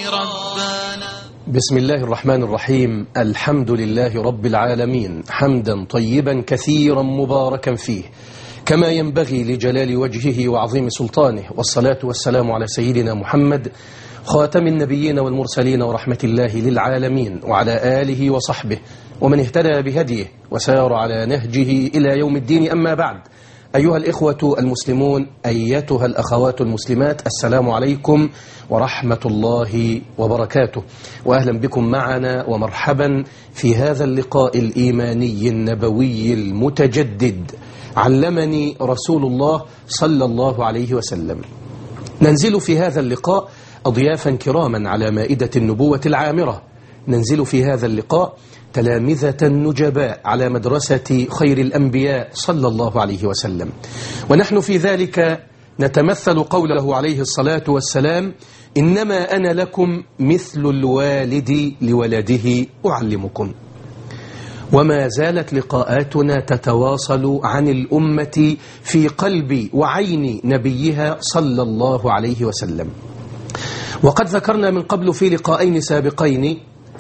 بسم الله الرحمن الرحيم الحمد لله رب العالمين حمدا طيبا كثيرا مباركا فيه كما ينبغي لجلال وجهه وعظيم سلطانه والصلاة والسلام على سيدنا محمد خاتم النبيين والمرسلين ورحمة الله للعالمين وعلى آله وصحبه ومن اهتدى بهديه وسار على نهجه إلى يوم الدين أما بعد أيها الإخوة المسلمون أيتها الأخوات المسلمات السلام عليكم ورحمة الله وبركاته وأهلا بكم معنا ومرحبا في هذا اللقاء الإيماني النبوي المتجدد علمني رسول الله صلى الله عليه وسلم ننزل في هذا اللقاء أضيافا كراما على مائدة النبوة العامرة ننزل في هذا اللقاء تلامذة نجباء على مدرسة خير الأنبياء صلى الله عليه وسلم ونحن في ذلك نتمثل قوله عليه الصلاة والسلام إنما أنا لكم مثل الوالد لولده أعلمكم وما زالت لقاءاتنا تتواصل عن الأمة في قلب وعين نبيها صلى الله عليه وسلم وقد ذكرنا من قبل في لقاءين سابقين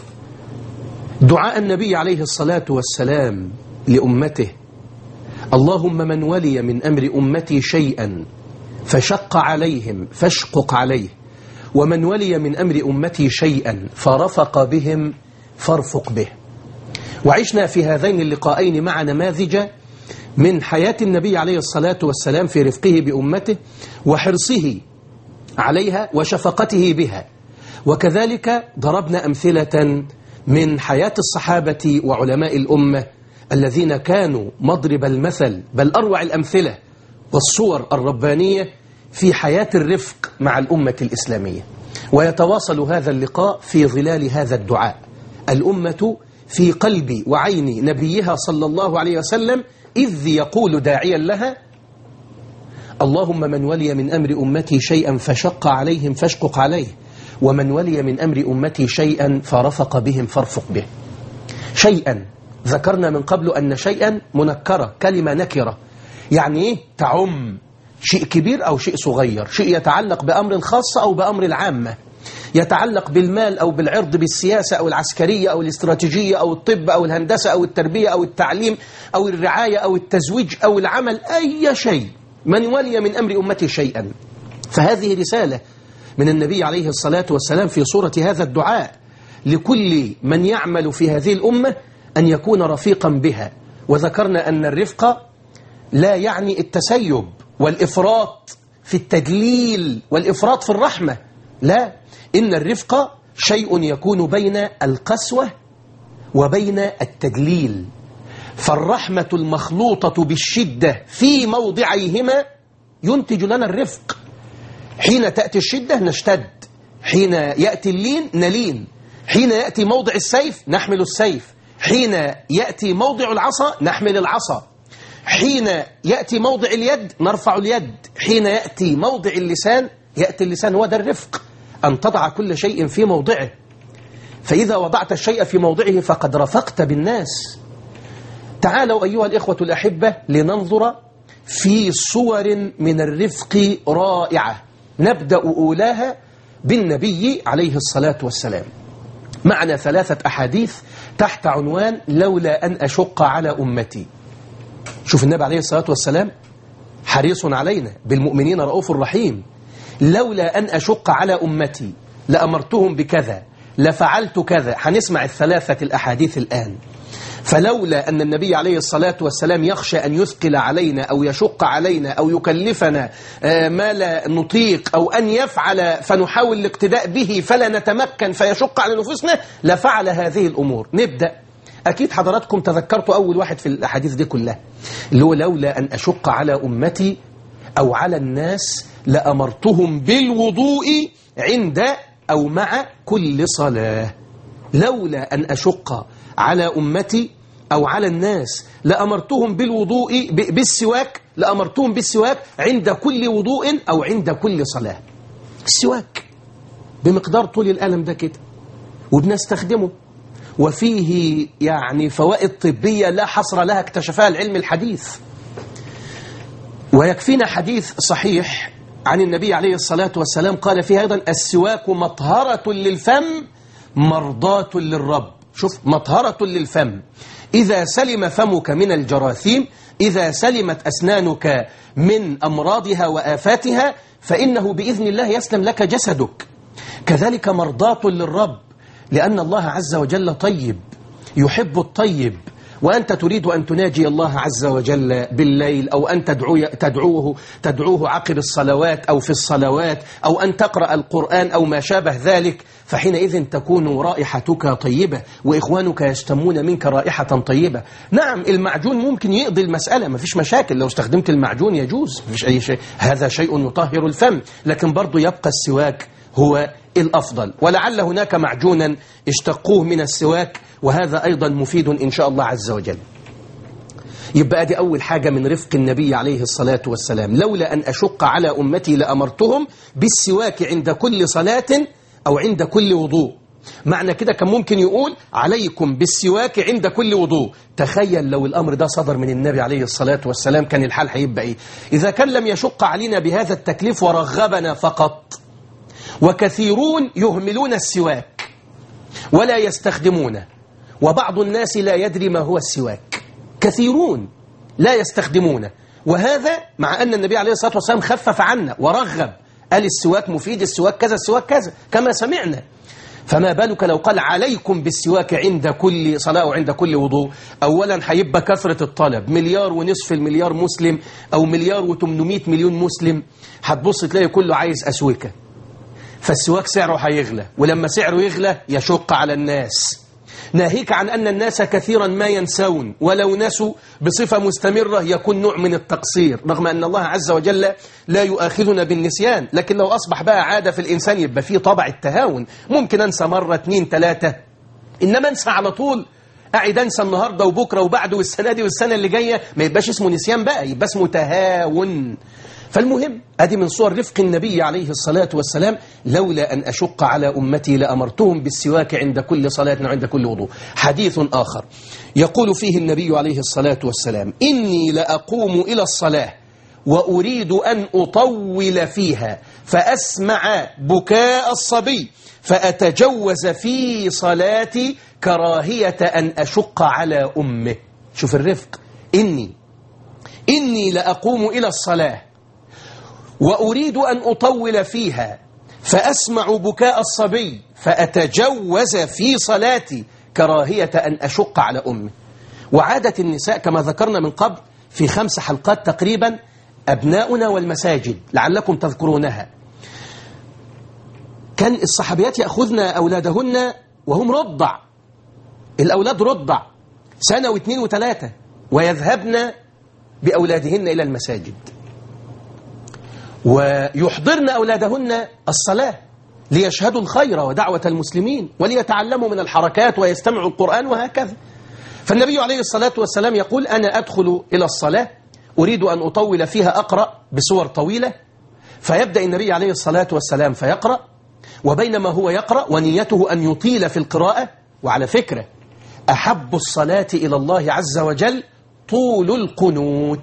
دعاء النبي عليه الصلاة والسلام لأمته اللهم من ولي من أمر أمتي شيئا فشق عليهم فاشقق عليه ومن ولي من أمر أمتي شيئا فرفق بهم فارفق به وعشنا في هذين اللقاءين مع نماذج من حياة النبي عليه الصلاة والسلام في رفقه بأمته وحرصه عليها وشفقته بها وكذلك ضربنا أمثلة من حياة الصحابة وعلماء الأمة الذين كانوا مضرب المثل بل أروع الأمثلة والصور الربانية في حياة الرفق مع الأمة الإسلامية ويتواصل هذا اللقاء في ظلال هذا الدعاء الأمة في قلب وعين نبيها صلى الله عليه وسلم إذ يقول داعيا لها اللهم من ولي من أمر أمتي شيئا فشق عليهم فاشقق عليه ومن ولي من أمر أمتي شيئا فرفق بهم فارفق به شيئا ذكرنا من قبل أن شيئا منكرة كلمة نكرة يعني إيه تعم شيء كبير أو شيء صغير شيء يتعلق بأمر خاص أو بأمر العامة يتعلق بالمال أو بالعرض بالسياسة أو العسكرية أو الاستراتيجية أو الطب أو الهندسة أو التربية أو التعليم أو الرعاية أو التزويج أو العمل أي شيء من ولي من أمر أمتي شيئا فهذه رسالة من النبي عليه الصلاة والسلام في صورة هذا الدعاء لكل من يعمل في هذه الأمة أن يكون رفيقا بها وذكرنا أن الرفق لا يعني التسيب والإفراط في التدليل والإفراط في الرحمة لا إن الرفق شيء يكون بين القسوة وبين التدليل فالرحمة المخلوطة بالشدة في موضعيهما ينتج لنا الرفق حين تأتي الشدة نشتد حين يأتي اللين نلين حين يأتي موضع السيف نحمل السيف حين يأتي موضع العصا نحمل العصا حين يأتي موضع اليد نرفع اليد حين يأتي موضع اللسان يأتي اللسان هو ده الرفق أن تضع كل شيء في موضعه فإذا وضعت الشيء في موضعه فقد رفقت بالناس تعالوا أيها الإخوة الأحبة لننظر في صور من الرفق رائعة نبدأ أولاها بالنبي عليه الصلاة والسلام معنا ثلاثة أحاديث تحت عنوان لولا أن أشق على أمتي شوف النبي عليه الصلاة والسلام حريص علينا بالمؤمنين رؤوف رحيم لولا أن أشق على أمتي لأمرتهم بكذا لفعلت كذا هنسمع الثلاثة الأحاديث الآن فلولا أن النبي عليه الصلاة والسلام يخشى أن يثقل علينا أو يشق علينا أو يكلفنا ما لا نطيق أو أن يفعل فنحاول الاقتداء به فلا نتمكن فيشق على نفوسنا لفعل هذه الأمور نبدأ أكيد حضراتكم تذكرتوا أول واحد في الأحاديث دي كلها اللي هو لولا أن أشق على أمتي أو على الناس لأمرتهم بالوضوء عند أو مع كل صلاة لولا أن أشق على أمتي أو على الناس لأمرتهم بالوضوء بالسواك لأمرتهم بالسواك عند كل وضوء أو عند كل صلاة السواك بمقدار طول القلم ده كده وبنستخدمه وفيه يعني فوائد طبية لا حصر لها اكتشفها العلم الحديث ويكفينا حديث صحيح عن النبي عليه الصلاة والسلام قال فيها أيضا السواك مطهرة للفم مرضاة للرب شوف مطهرة للفم إذا سلم فمك من الجراثيم إذا سلمت أسنانك من أمراضها وآفاتها فإنه بإذن الله يسلم لك جسدك كذلك مرضاة للرب لأن الله عز وجل طيب يحب الطيب وأنت تريد أن تناجي الله عز وجل بالليل أو أن تدعو تدعوه, تدعوه عقب الصلوات أو في الصلوات أو أن تقرأ القرآن أو ما شابه ذلك فحينئذ تكون رائحتك طيبة وإخوانك يشتمون منك رائحة طيبة نعم المعجون ممكن يقضي المسألة ما فيش مشاكل لو استخدمت المعجون يجوز مفيش أي شيء هذا شيء يطهر الفم لكن برضو يبقى السواك هو الأفضل ولعل هناك معجونا اشتقوه من السواك وهذا أيضا مفيد إن شاء الله عز وجل يبقى دي أول حاجة من رفق النبي عليه الصلاة والسلام لولا أن أشق على أمتي لأمرتهم بالسواك عند كل صلاة أو عند كل وضوء معنى كده كان ممكن يقول عليكم بالسواك عند كل وضوء تخيل لو الأمر ده صدر من النبي عليه الصلاة والسلام كان الحال هيبقى إيه إذا كان لم يشق علينا بهذا التكليف ورغبنا فقط وكثيرون يهملون السواك ولا يستخدمونه وبعض الناس لا يدري ما هو السواك كثيرون لا يستخدمونه وهذا مع أن النبي عليه الصلاة والسلام خفف عنا ورغب قال السواك مفيد السواك كذا السواك كذا كما سمعنا فما بالك لو قال عليكم بالسواك عند كل صلاة وعند كل وضوء أولا هيبقى كثرة الطلب مليار ونصف المليار مسلم أو مليار وتمنمائة مليون مسلم هتبص تلاقي كله عايز أسوكة فالسواك سعره هيغلى ولما سعره يغلى يشق على الناس ناهيك عن أن الناس كثيرا ما ينسون ولو نسوا بصفة مستمرة يكون نوع من التقصير رغم أن الله عز وجل لا يؤاخذنا بالنسيان لكن لو أصبح بقى عادة في الإنسان يبقى فيه طبع التهاون ممكن أنسى مرة اثنين ثلاثة إنما أنسى على طول قاعد أنسى النهاردة وبكرة وبعده والسنة دي والسنة اللي جاية ما يبقاش اسمه نسيان بقى يبقى اسمه تهاون فالمهم أدي من صور رفق النبي عليه الصلاة والسلام لولا أن أشق على أمتي لأمرتهم بالسواك عند كل صلاة وعند كل وضوء حديث آخر يقول فيه النبي عليه الصلاة والسلام إني لأقوم إلى الصلاة وأريد أن أطول فيها فأسمع بكاء الصبي فأتجوز في صلاتي كراهية أن أشق على أمه شوف الرفق إني إني لأقوم إلى الصلاة وأريد أن أطول فيها فأسمع بكاء الصبي فأتجوز في صلاتي كراهية أن أشق على أمي وعادة النساء كما ذكرنا من قبل في خمس حلقات تقريبا أبناؤنا والمساجد لعلكم تذكرونها كان الصحابيات يأخذن أولادهن وهم رضع الأولاد رضع سنة واثنين وثلاثة ويذهبن بأولادهن إلى المساجد ويحضرن أولادهن الصلاة ليشهدوا الخير ودعوة المسلمين وليتعلموا من الحركات ويستمعوا القرآن وهكذا فالنبي عليه الصلاة والسلام يقول أنا أدخل إلى الصلاة أريد أن أطول فيها أقرأ بصور طويلة فيبدأ النبي عليه الصلاة والسلام فيقرأ وبينما هو يقرأ ونيته أن يطيل في القراءة وعلى فكرة أحب الصلاة إلى الله عز وجل طول القنوت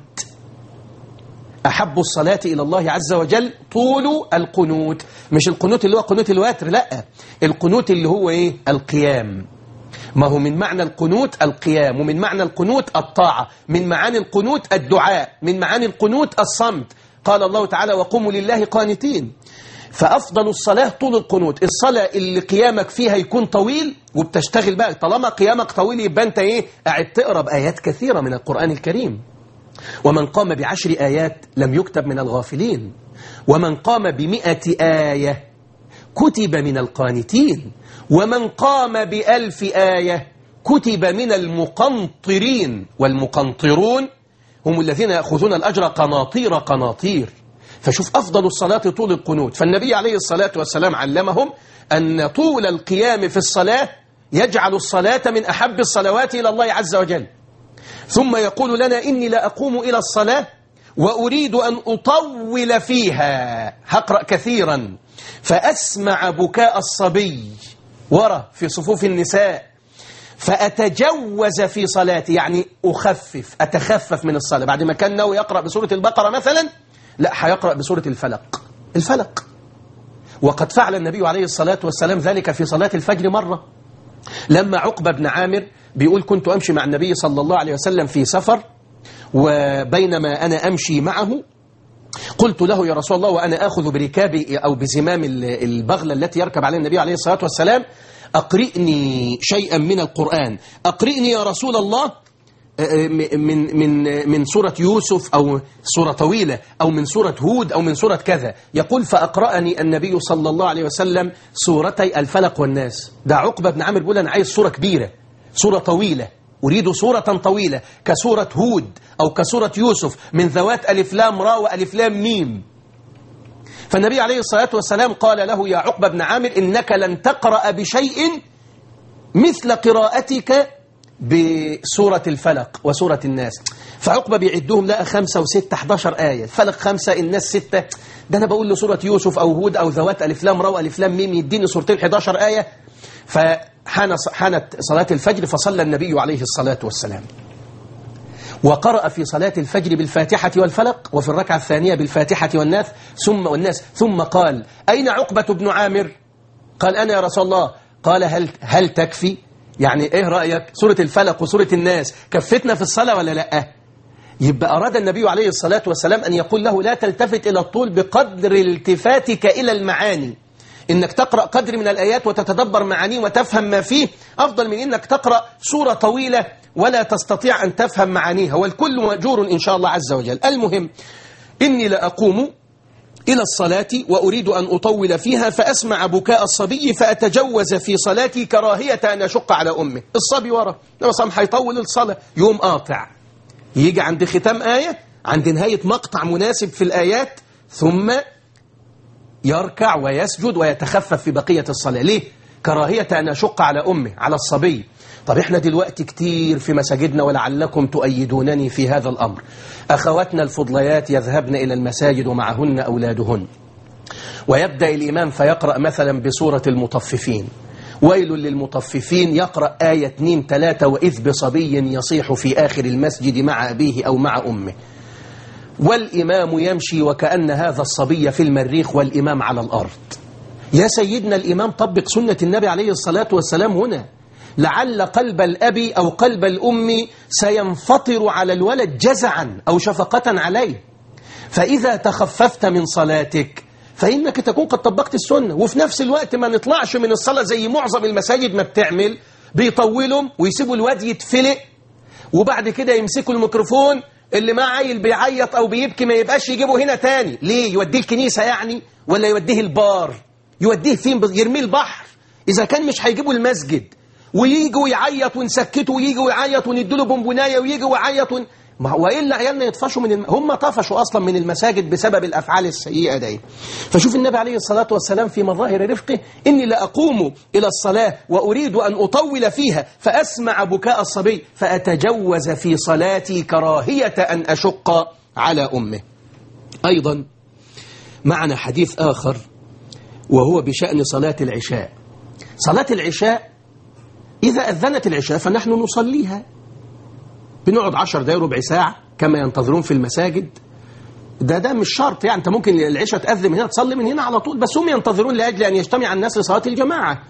أحب الصلاة إلى الله عز وجل طول القنوت مش القنوت اللي هو قنوت الواتر لا القنوت اللي هو إيه القيام ما هو من معنى القنوت القيام ومن معنى القنوت الطاعة من معاني القنوت الدعاء من معاني القنوت الصمت قال الله تعالى وقوموا لله قانتين فأفضل الصلاة طول القنوت الصلاة اللي قيامك فيها يكون طويل وبتشتغل بقى طالما قيامك طويل يبقى أنت إيه قاعد تقرأ بآيات كثيرة من القرآن الكريم ومن قام بعشر آيات لم يكتب من الغافلين ومن قام بمئة آية كتب من القانتين ومن قام بألف آية كتب من المقنطرين والمقنطرون هم الذين يأخذون الأجر قناطير قناطير فشوف أفضل الصلاة طول القنوت فالنبي عليه الصلاة والسلام علمهم أن طول القيام في الصلاة يجعل الصلاة من أحب الصلوات إلى الله عز وجل ثم يقول لنا إني لا أقوم إلى الصلاة وأريد أن أطول فيها هقرأ كثيرا فأسمع بكاء الصبي ورا في صفوف النساء فأتجوز في صلاتي يعني أخفف أتخفف من الصلاة بعد ما كان ناوي يقرأ بسورة البقرة مثلا لا هيقرأ بسورة الفلق الفلق وقد فعل النبي عليه الصلاة والسلام ذلك في صلاة الفجر مرة لما عقبة بن عامر بيقول كنت أمشي مع النبي صلى الله عليه وسلم في سفر وبينما أنا أمشي معه قلت له يا رسول الله وأنا آخذ بركابي أو بزمام البغلة التي يركب عليها النبي عليه الصلاة والسلام أقرئني شيئا من القرآن أقرئني يا رسول الله من من من سورة يوسف أو سورة طويلة أو من سورة هود أو من سورة كذا يقول فأقرأني النبي صلى الله عليه وسلم سورتي الفلق والناس ده عقبة بن عامر بيقول أنا عايز سورة كبيرة سورة طويلة أريد سورة طويلة كسورة هود أو كسورة يوسف من ذوات ألف لام را وألف لام ميم فالنبي عليه الصلاة والسلام قال له يا عقبة بن عامر إنك لن تقرأ بشيء مثل قراءتك بسورة الفلق وسورة الناس فعقبة بيعدهم لقى خمسة وستة 11 آية الفلق خمسة الناس ستة ده أنا بقول له سورة يوسف أو هود أو ذوات ألف لام را وألف لام ميم يديني سورتين 11 آية فحان حانت صلاة الفجر فصلى النبي عليه الصلاة والسلام وقرأ في صلاة الفجر بالفاتحة والفلق وفي الركعة الثانية بالفاتحة والناس ثم والناس ثم قال أين عقبة بن عامر قال أنا يا رسول الله قال هل, هل تكفي يعني إيه رأيك سورة الفلق وسورة الناس كفتنا في الصلاة ولا لا يبقى أراد النبي عليه الصلاة والسلام أن يقول له لا تلتفت إلى الطول بقدر التفاتك إلى المعاني إنك تقرأ قدر من الآيات وتتدبر معانيه وتفهم ما فيه أفضل من إنك تقرأ سورة طويلة ولا تستطيع أن تفهم معانيها والكل مأجور إن شاء الله عز وجل المهم إني لأقوم إلى الصلاة وأريد أن أطول فيها فأسمع بكاء الصبي فأتجوز في صلاتي كراهية أن أشق على أمه الصبي ورا لما صام هيطول الصلاة يوم قاطع يجي عند ختام آية عند نهاية مقطع مناسب في الآيات ثم يركع ويسجد ويتخفف في بقية الصلاة ليه؟ كراهية أن أشق على أمه على الصبي طب إحنا دلوقتي كتير في مساجدنا ولعلكم تؤيدونني في هذا الأمر أخواتنا الفضليات يذهبن إلى المساجد ومعهن أولادهن ويبدأ الإمام فيقرأ مثلا بسورة المطففين ويل للمطففين يقرأ آية 2 3 وإذ بصبي يصيح في آخر المسجد مع أبيه أو مع أمه والإمام يمشي وكأن هذا الصبي في المريخ والإمام على الأرض يا سيدنا الإمام طبق سنة النبي عليه الصلاة والسلام هنا لعل قلب الأب أو قلب الأم سينفطر على الولد جزعا أو شفقة عليه فإذا تخففت من صلاتك فإنك تكون قد طبقت السنة وفي نفس الوقت ما نطلعش من الصلاة زي معظم المساجد ما بتعمل بيطولهم ويسيبوا الواد يتفلق وبعد كده يمسكوا الميكروفون اللي معاه عيل بيعيط أو بيبكي ما يبقاش يجيبه هنا تاني ليه يوديه الكنيسة يعني ولا يوديه البار يوديه فين يرميه البحر إذا كان مش هيجيبوا المسجد ويجوا يعيط ونسكته ويجوا يعيط ونديله بونبونايه ويجوا يعيط ون... ما والا عيالنا يطفشوا من الم... هم طفشوا اصلا من المساجد بسبب الافعال السيئه دي فشوف النبي عليه الصلاه والسلام في مظاهر رفقه اني لاقوم الى الصلاه واريد ان اطول فيها فاسمع بكاء الصبي فاتجوز في صلاتي كراهيه ان اشق على امه ايضا معنا حديث اخر وهو بشان صلاه العشاء صلاه العشاء إذا أذنت العشاء فنحن نصليها بنقعد عشر دقايق ربع ساعة كما ينتظرون في المساجد ده ده مش شرط يعني أنت ممكن العشاء تأذن من هنا تصلي من هنا على طول بس هم ينتظرون لأجل أن يجتمع الناس لصلاة الجماعة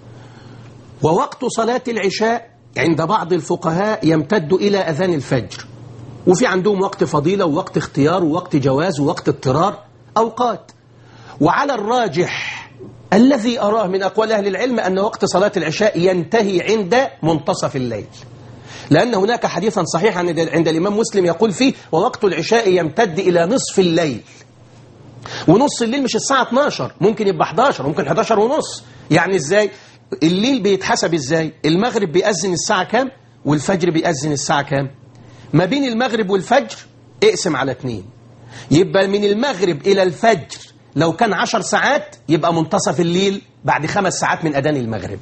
ووقت صلاة العشاء عند بعض الفقهاء يمتد إلى أذان الفجر وفي عندهم وقت فضيلة ووقت اختيار ووقت جواز ووقت اضطرار أوقات وعلى الراجح الذي أراه من أقوال أهل العلم أن وقت صلاة العشاء ينتهي عند منتصف الليل لأن هناك حديثا صحيحا عند الإمام مسلم يقول فيه ووقت العشاء يمتد إلى نصف الليل ونص الليل مش الساعة 12 ممكن يبقى 11 ممكن 11 ونص يعني إزاي الليل بيتحسب إزاي المغرب بيأذن الساعة كام والفجر بيأذن الساعة كام ما بين المغرب والفجر اقسم على اتنين يبقى من المغرب إلى الفجر لو كان عشر ساعات يبقى منتصف الليل بعد خمس ساعات من أذان المغرب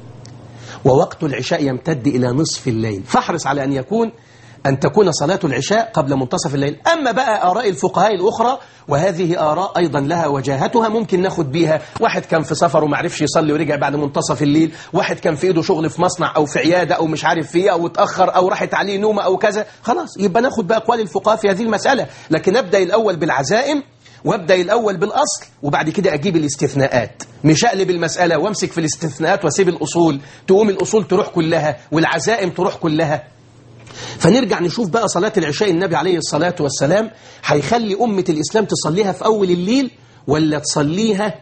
ووقت العشاء يمتد إلى نصف الليل فاحرص على أن يكون أن تكون صلاة العشاء قبل منتصف الليل أما بقى آراء الفقهاء الأخرى وهذه آراء أيضا لها وجاهتها ممكن ناخد بيها واحد كان في سفر وما عرفش يصلي ورجع بعد منتصف الليل واحد كان في إيده شغل في مصنع أو في عيادة أو مش عارف فيه أو اتأخر أو راحت عليه نومة أو كذا خلاص يبقى ناخد بقى أقوال الفقهاء في هذه المسألة لكن نبدأ الأول بالعزائم وابدأ الأول بالأصل وبعد كده أجيب الاستثناءات مش أقلب المسألة وامسك في الاستثناءات واسيب الأصول تقوم الأصول تروح كلها والعزائم تروح كلها فنرجع نشوف بقى صلاة العشاء النبي عليه الصلاة والسلام هيخلي أمة الإسلام تصليها في أول الليل ولا تصليها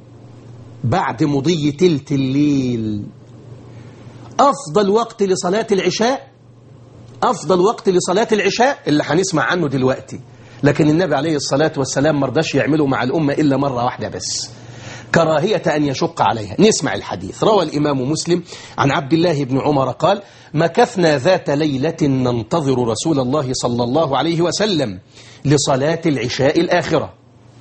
بعد مضي تلت الليل أفضل وقت لصلاة العشاء أفضل وقت لصلاة العشاء اللي هنسمع عنه دلوقتي لكن النبي عليه الصلاة والسلام مرضاش يعمله مع الأمة إلا مرة واحدة بس كراهية أن يشق عليها نسمع الحديث روى الإمام مسلم عن عبد الله بن عمر قال مكثنا ذات ليلة ننتظر رسول الله صلى الله عليه وسلم لصلاة العشاء الآخرة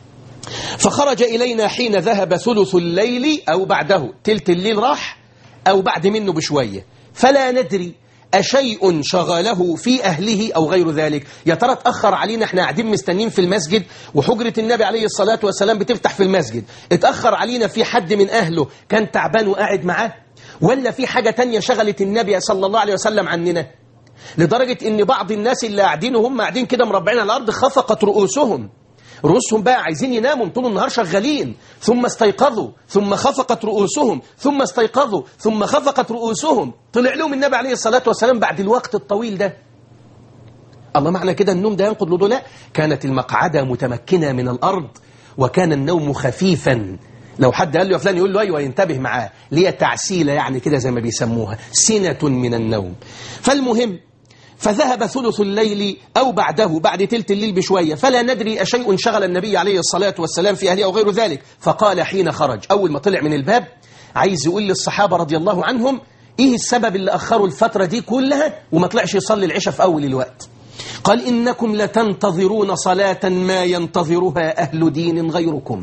فخرج إلينا حين ذهب ثلث الليل أو بعده تلت الليل راح أو بعد منه بشوية فلا ندري أشيء شغله في أهله أو غير ذلك يا ترى اتأخر علينا احنا قاعدين مستنين في المسجد وحجرة النبي عليه الصلاة والسلام بتفتح في المسجد اتأخر علينا في حد من أهله كان تعبان وقاعد معاه ولا في حاجة تانية شغلت النبي صلى الله عليه وسلم عننا لدرجة ان بعض الناس اللي قاعدين وهم قاعدين كده مربعين على الأرض خفقت رؤوسهم رؤوسهم بقى عايزين يناموا طول النهار شغالين ثم استيقظوا ثم خفقت رؤوسهم ثم استيقظوا ثم خفقت رؤوسهم طلع لهم النبي عليه الصلاة والسلام بعد الوقت الطويل ده الله معنى كده النوم ده ينقض لدو لا كانت المقعدة متمكنة من الأرض وكان النوم خفيفا لو حد قال له يا فلان يقول له أيوة ينتبه معاه ليه تعسيلة يعني كده زي ما بيسموها سنة من النوم فالمهم فذهب ثلث الليل أو بعده بعد تلت الليل بشوية فلا ندري أشيء شغل النبي عليه الصلاة والسلام في أهله أو غير ذلك فقال حين خرج أول ما طلع من الباب عايز يقول للصحابة رضي الله عنهم إيه السبب اللي أخروا الفترة دي كلها وما طلعش يصلي العشاء في أول الوقت قال إنكم لتنتظرون صلاة ما ينتظرها أهل دين غيركم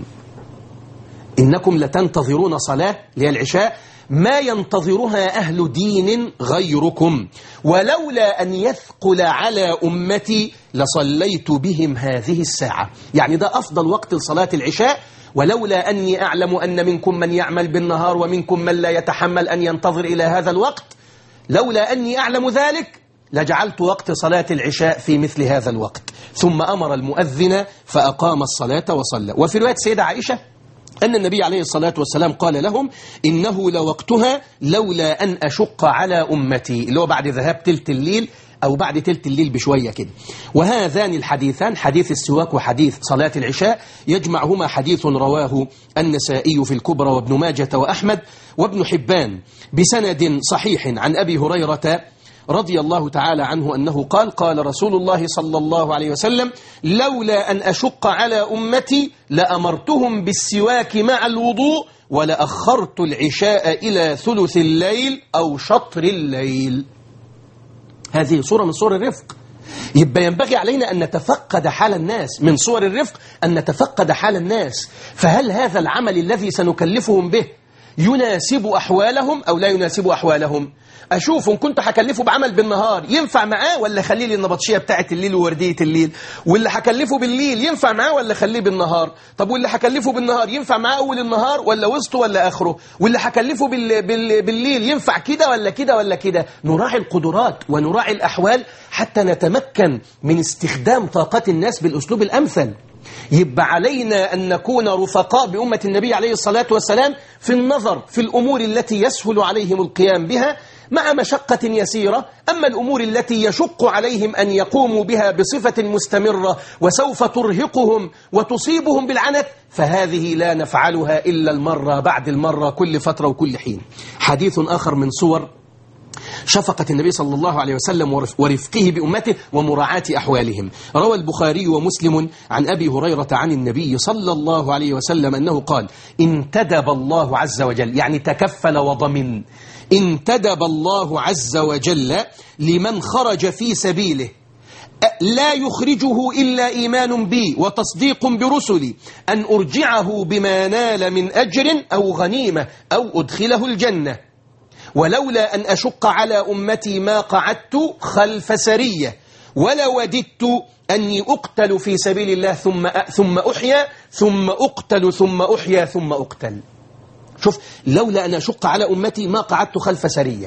إنكم لتنتظرون صلاة اللي هي العشاء ما ينتظرها أهل دين غيركم ولولا أن يثقل على أمتي لصليت بهم هذه الساعة يعني ده أفضل وقت لصلاة العشاء ولولا أني أعلم أن منكم من يعمل بالنهار ومنكم من لا يتحمل أن ينتظر إلى هذا الوقت لولا أني أعلم ذلك لجعلت وقت صلاة العشاء في مثل هذا الوقت ثم أمر المؤذن فأقام الصلاة وصلى وفي رواية سيدة عائشة أن النبي عليه الصلاة والسلام قال لهم إنه لوقتها لولا أن أشق على أمتي اللي هو بعد ذهاب تلت الليل أو بعد تلت الليل بشوية كده وهذان الحديثان حديث السواك وحديث صلاة العشاء يجمعهما حديث رواه النسائي في الكبرى وابن ماجة وأحمد وابن حبان بسند صحيح عن أبي هريرة رضي الله تعالى عنه أنه قال قال رسول الله صلى الله عليه وسلم لولا أن أشق على أمتي لأمرتهم بالسواك مع الوضوء ولأخرت العشاء إلى ثلث الليل أو شطر الليل هذه صورة من صور الرفق يبقى ينبغي علينا أن نتفقد حال الناس من صور الرفق أن نتفقد حال الناس فهل هذا العمل الذي سنكلفهم به يناسب أحوالهم أو لا يناسب أحوالهم أشوف إن كنت هكلفه بعمل بالنهار ينفع معاه ولا خليه لي النبطشية بتاعت الليل ووردية الليل واللي هكلفه بالليل ينفع معاه ولا خليه بالنهار طب واللي هكلفه بالنهار ينفع معاه أول النهار ولا وسطه ولا آخره واللي هكلفه بال... بال... بالليل ينفع كده ولا كده ولا كده نراعي القدرات ونراعي الأحوال حتى نتمكن من استخدام طاقات الناس بالأسلوب الأمثل يبقى علينا أن نكون رفقاء بأمة النبي عليه الصلاة والسلام في النظر في الأمور التي يسهل عليهم القيام بها مع مشقة يسيرة أما الأمور التي يشق عليهم أن يقوموا بها بصفة مستمرة وسوف ترهقهم وتصيبهم بالعنت فهذه لا نفعلها إلا المرة بعد المرة كل فترة وكل حين حديث آخر من صور شفقة النبي صلى الله عليه وسلم ورفقه بأمته ومراعاة أحوالهم روى البخاري ومسلم عن أبي هريرة عن النبي صلى الله عليه وسلم أنه قال انتدب الله عز وجل يعني تكفل وضمن انتدب الله عز وجل لمن خرج في سبيله لا يخرجه إلا إيمان بي وتصديق برسلي أن أرجعه بما نال من أجر أو غنيمة أو أدخله الجنة ولولا أن أشق على أمتي ما قعدت خلف سرية ولا وددت أني أقتل في سبيل الله ثم ثم أحيا ثم أقتل ثم أحيا ثم أقتل شوف لولا أن أشق على أمتي ما قعدت خلف سرية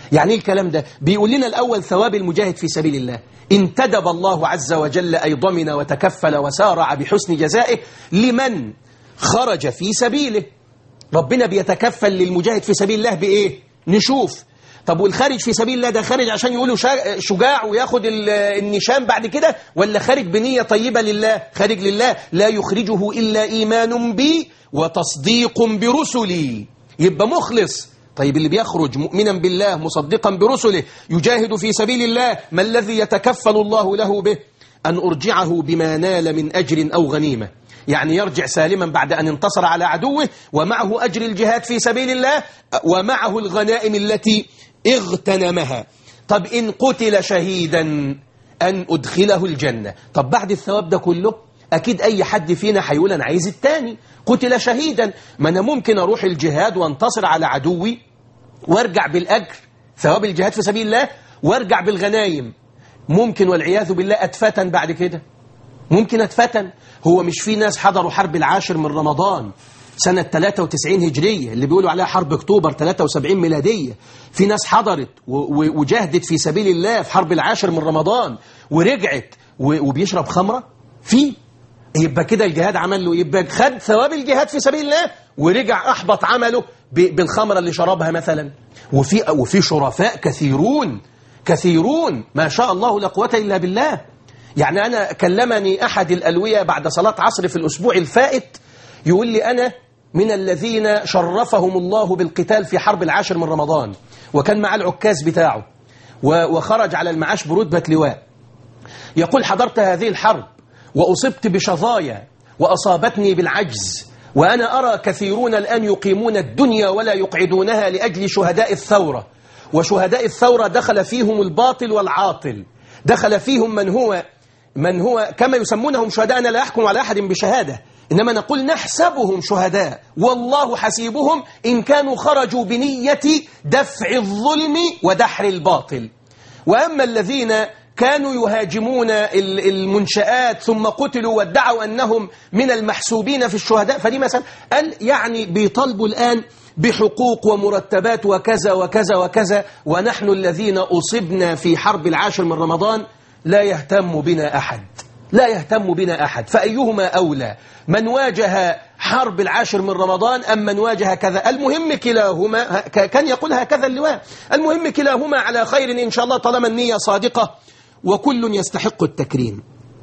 يعني ايه الكلام ده بيقول لنا الأول ثواب المجاهد في سبيل الله انتدب الله عز وجل أي ضمن وتكفل وسارع بحسن جزائه لمن خرج في سبيله ربنا بيتكفل للمجاهد في سبيل الله بإيه نشوف طب والخارج في سبيل الله ده خارج عشان يقولوا شجاع وياخد النشان بعد كده ولا خارج بنية طيبة لله خارج لله لا يخرجه إلا إيمان بي وتصديق برسلي يبقى مخلص طيب اللي بيخرج مؤمنا بالله مصدقا برسله يجاهد في سبيل الله ما الذي يتكفل الله له به أن أرجعه بما نال من أجر أو غنيمة يعني يرجع سالما بعد أن انتصر على عدوه ومعه أجر الجهاد في سبيل الله ومعه الغنائم التي اغتنمها طب إن قتل شهيدا أن أدخله الجنة طب بعد الثواب ده كله أكيد أي حد فينا هيقول أنا عايز التاني قتل شهيدا ما أنا ممكن أروح الجهاد وانتصر على عدوي وارجع بالأجر ثواب الجهاد في سبيل الله وارجع بالغنايم ممكن والعياذ بالله أتفتن بعد كده ممكن أتفتن هو مش في ناس حضروا حرب العاشر من رمضان سنة 93 هجرية اللي بيقولوا عليها حرب اكتوبر 73 ميلادية في ناس حضرت وجاهدت في سبيل الله في حرب العاشر من رمضان ورجعت وبيشرب خمرة في يبقى كده الجهاد عمل له يبقى خد ثواب الجهاد في سبيل الله ورجع أحبط عمله بالخمرة اللي شربها مثلا وفي وفي شرفاء كثيرون كثيرون ما شاء الله لا قوة إلا بالله يعني أنا كلمني أحد الألوية بعد صلاة عصر في الأسبوع الفائت يقول لي أنا من الذين شرفهم الله بالقتال في حرب العاشر من رمضان وكان معاه العكاز بتاعه وخرج على المعاش برتبة لواء يقول حضرت هذه الحرب وأصبت بشظايا وأصابتني بالعجز وأنا أرى كثيرون الآن يقيمون الدنيا ولا يقعدونها لأجل شهداء الثورة وشهداء الثورة دخل فيهم الباطل والعاطل دخل فيهم من هو من هو كما يسمونهم شهداء أنا لا أحكم على أحد بشهادة إنما نقول نحسبهم شهداء والله حسيبهم إن كانوا خرجوا بنية دفع الظلم ودحر الباطل وأما الذين كانوا يهاجمون المنشآت ثم قتلوا وادعوا أنهم من المحسوبين في الشهداء فدي مثلا قال يعني بيطالبوا الآن بحقوق ومرتبات وكذا وكذا وكذا ونحن الذين أصبنا في حرب العاشر من رمضان لا يهتم بنا أحد لا يهتم بنا أحد فأيهما أولى من واجه حرب العاشر من رمضان أم من واجه كذا المهم كلاهما كان يقول هكذا اللواء المهم كلاهما على خير إن شاء الله طالما النية صادقة وكل يستحق التكريم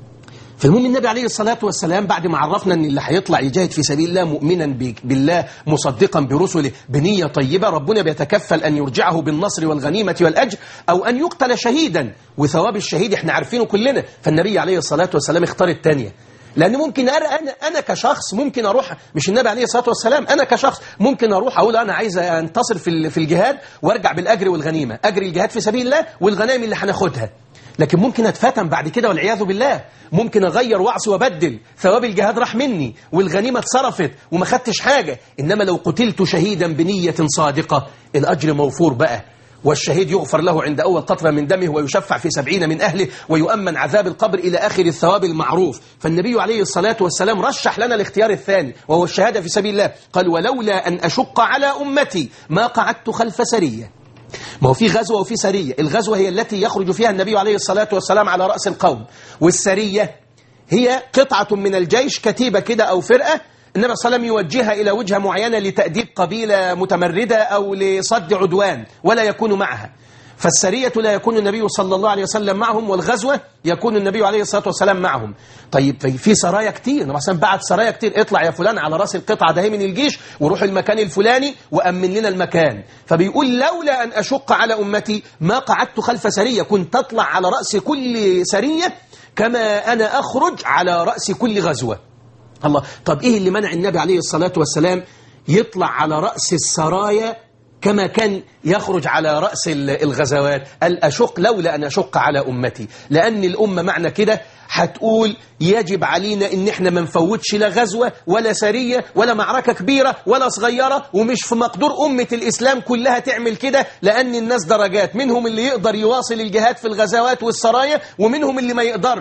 فالمهم النبي عليه الصلاة والسلام بعد ما عرفنا أن اللي هيطلع يجاهد في سبيل الله مؤمنا بالله مصدقا برسله بنية طيبة ربنا بيتكفل أن يرجعه بالنصر والغنيمة والأجر أو أن يقتل شهيدا وثواب الشهيد احنا عارفينه كلنا فالنبي عليه الصلاة والسلام اختار الثانية لأن ممكن أنا, أنا, أنا كشخص ممكن أروح مش النبي عليه الصلاة والسلام أنا كشخص ممكن أروح أقول أنا عايز أنتصر في في الجهاد وارجع بالأجر والغنيمة أجر الجهاد في سبيل الله والغنائم اللي هناخدها لكن ممكن اتفتن بعد كده والعياذ بالله ممكن اغير واعصي وابدل ثواب الجهاد راح مني والغنيمه اتصرفت وما خدتش حاجه انما لو قتلت شهيدا بنيه صادقه الاجر موفور بقى والشهيد يغفر له عند أول قطرة من دمه ويشفع في سبعين من أهله ويؤمن عذاب القبر إلى آخر الثواب المعروف فالنبي عليه الصلاة والسلام رشح لنا الاختيار الثاني وهو الشهادة في سبيل الله قال ولولا أن أشق على أمتي ما قعدت خلف سرية ما هو في غزوة وفي سرية الغزوة هي التي يخرج فيها النبي عليه الصلاة والسلام على رأس القوم والسرية هي قطعة من الجيش كتيبة كده أو فرقة النبي صلى الله عليه وسلم يوجهها إلى وجهة معينة لتأديب قبيلة متمردة أو لصد عدوان ولا يكون معها فالسرية لا يكون النبي صلى الله عليه وسلم معهم والغزوة يكون النبي عليه الصلاة والسلام معهم طيب في سرايا كتير مثلا بعد سرايا كتير اطلع يا فلان على راس القطعة ده من الجيش وروح المكان الفلاني وأمن لنا المكان فبيقول لولا أن أشق على أمتي ما قعدت خلف سرية كنت أطلع على رأس كل سرية كما أنا أخرج على رأس كل غزوة الله طب إيه اللي منع النبي عليه الصلاة والسلام يطلع على رأس السرايا كما كان يخرج على رأس الغزوات قال أشق لولا أن أشق على أمتي لأن الأمة معنى كده هتقول يجب علينا ان احنا ما نفوتش لا غزوة ولا سرية ولا معركة كبيرة ولا صغيرة ومش في مقدور أمة الإسلام كلها تعمل كده لأن الناس درجات منهم اللي يقدر يواصل الجهاد في الغزوات والسرايا ومنهم اللي ما يقدرش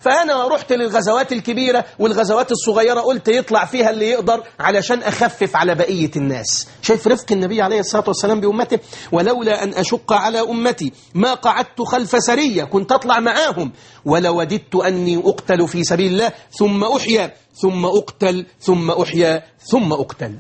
فأنا رحت للغزوات الكبيرة والغزوات الصغيرة قلت يطلع فيها اللي يقدر علشان أخفف على بقية الناس شايف رفق النبي عليه الصلاة والسلام بأمته ولولا أن أشق على أمتي ما قعدت خلف سرية كنت أطلع معاهم ولوددت أني أقتل في سبيل الله ثم أحيا ثم أقتل ثم أحيا ثم أقتل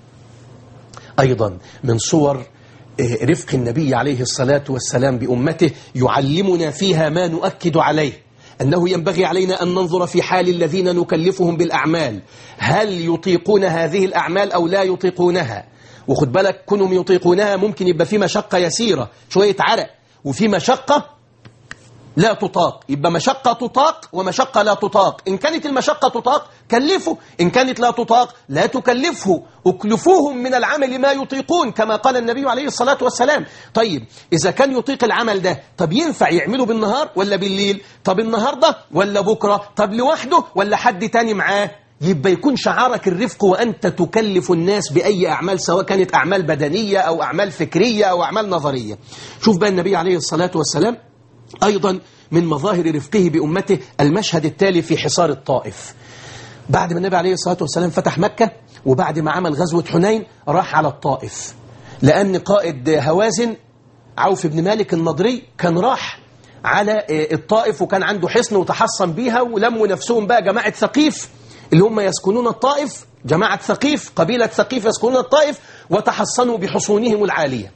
أيضا من صور رفق النبي عليه الصلاة والسلام بأمته يعلمنا فيها ما نؤكد عليه أنه ينبغي علينا أن ننظر في حال الذين نكلفهم بالأعمال هل يطيقون هذه الأعمال أو لا يطيقونها وخد بالك كونهم يطيقونها ممكن يبقى في مشقة يسيرة شوية عرق وفي مشقة لا تطاق يبقى مشقة تطاق ومشقة لا تطاق إن كانت المشقة تطاق كلفه إن كانت لا تطاق لا تكلفه اكلفوهم من العمل ما يطيقون كما قال النبي عليه الصلاة والسلام طيب إذا كان يطيق العمل ده طب ينفع يعمله بالنهار ولا بالليل طب النهاردة ولا بكرة طب لوحده ولا حد تاني معاه يبقى يكون شعارك الرفق وأنت تكلف الناس بأي أعمال سواء كانت أعمال بدنية أو أعمال فكرية أو أعمال نظرية شوف بقى النبي عليه الصلاة والسلام أيضا من مظاهر رفقه بأمته المشهد التالي في حصار الطائف بعد ما النبي عليه الصلاة والسلام فتح مكة وبعد ما عمل غزوة حنين راح على الطائف لأن قائد هوازن عوف بن مالك النضري كان راح على الطائف وكان عنده حصن وتحصن بيها ولموا نفسهم بقى جماعة ثقيف اللي هم يسكنون الطائف جماعة ثقيف قبيلة ثقيف يسكنون الطائف وتحصنوا بحصونهم العالية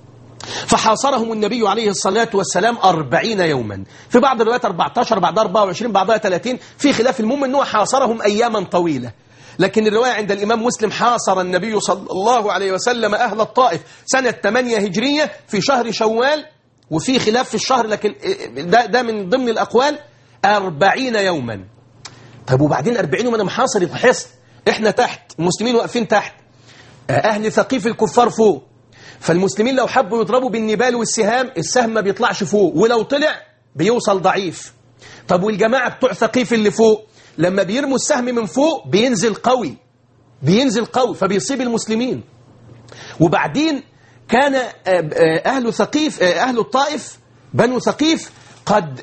فحاصرهم النبي عليه الصلاة والسلام أربعين يوما في بعض الروايات 14 بعضها 24 بعضها 30 في خلاف المهم أنه حاصرهم أياما طويلة لكن الرواية عند الإمام مسلم حاصر النبي صلى الله عليه وسلم أهل الطائف سنة 8 هجرية في شهر شوال وفي خلاف في الشهر لكن ده, ده من ضمن الأقوال أربعين يوما طيب وبعدين أربعين يوما محاصر الحصن إحنا تحت المسلمين واقفين تحت أهل ثقيف الكفار فوق فالمسلمين لو حبوا يضربوا بالنبال والسهام السهم ما بيطلعش فوق ولو طلع بيوصل ضعيف طب والجماعة بتوع ثقيف اللي فوق لما بيرموا السهم من فوق بينزل قوي بينزل قوي فبيصيب المسلمين وبعدين كان أهل ثقيف أهل الطائف بنو ثقيف قد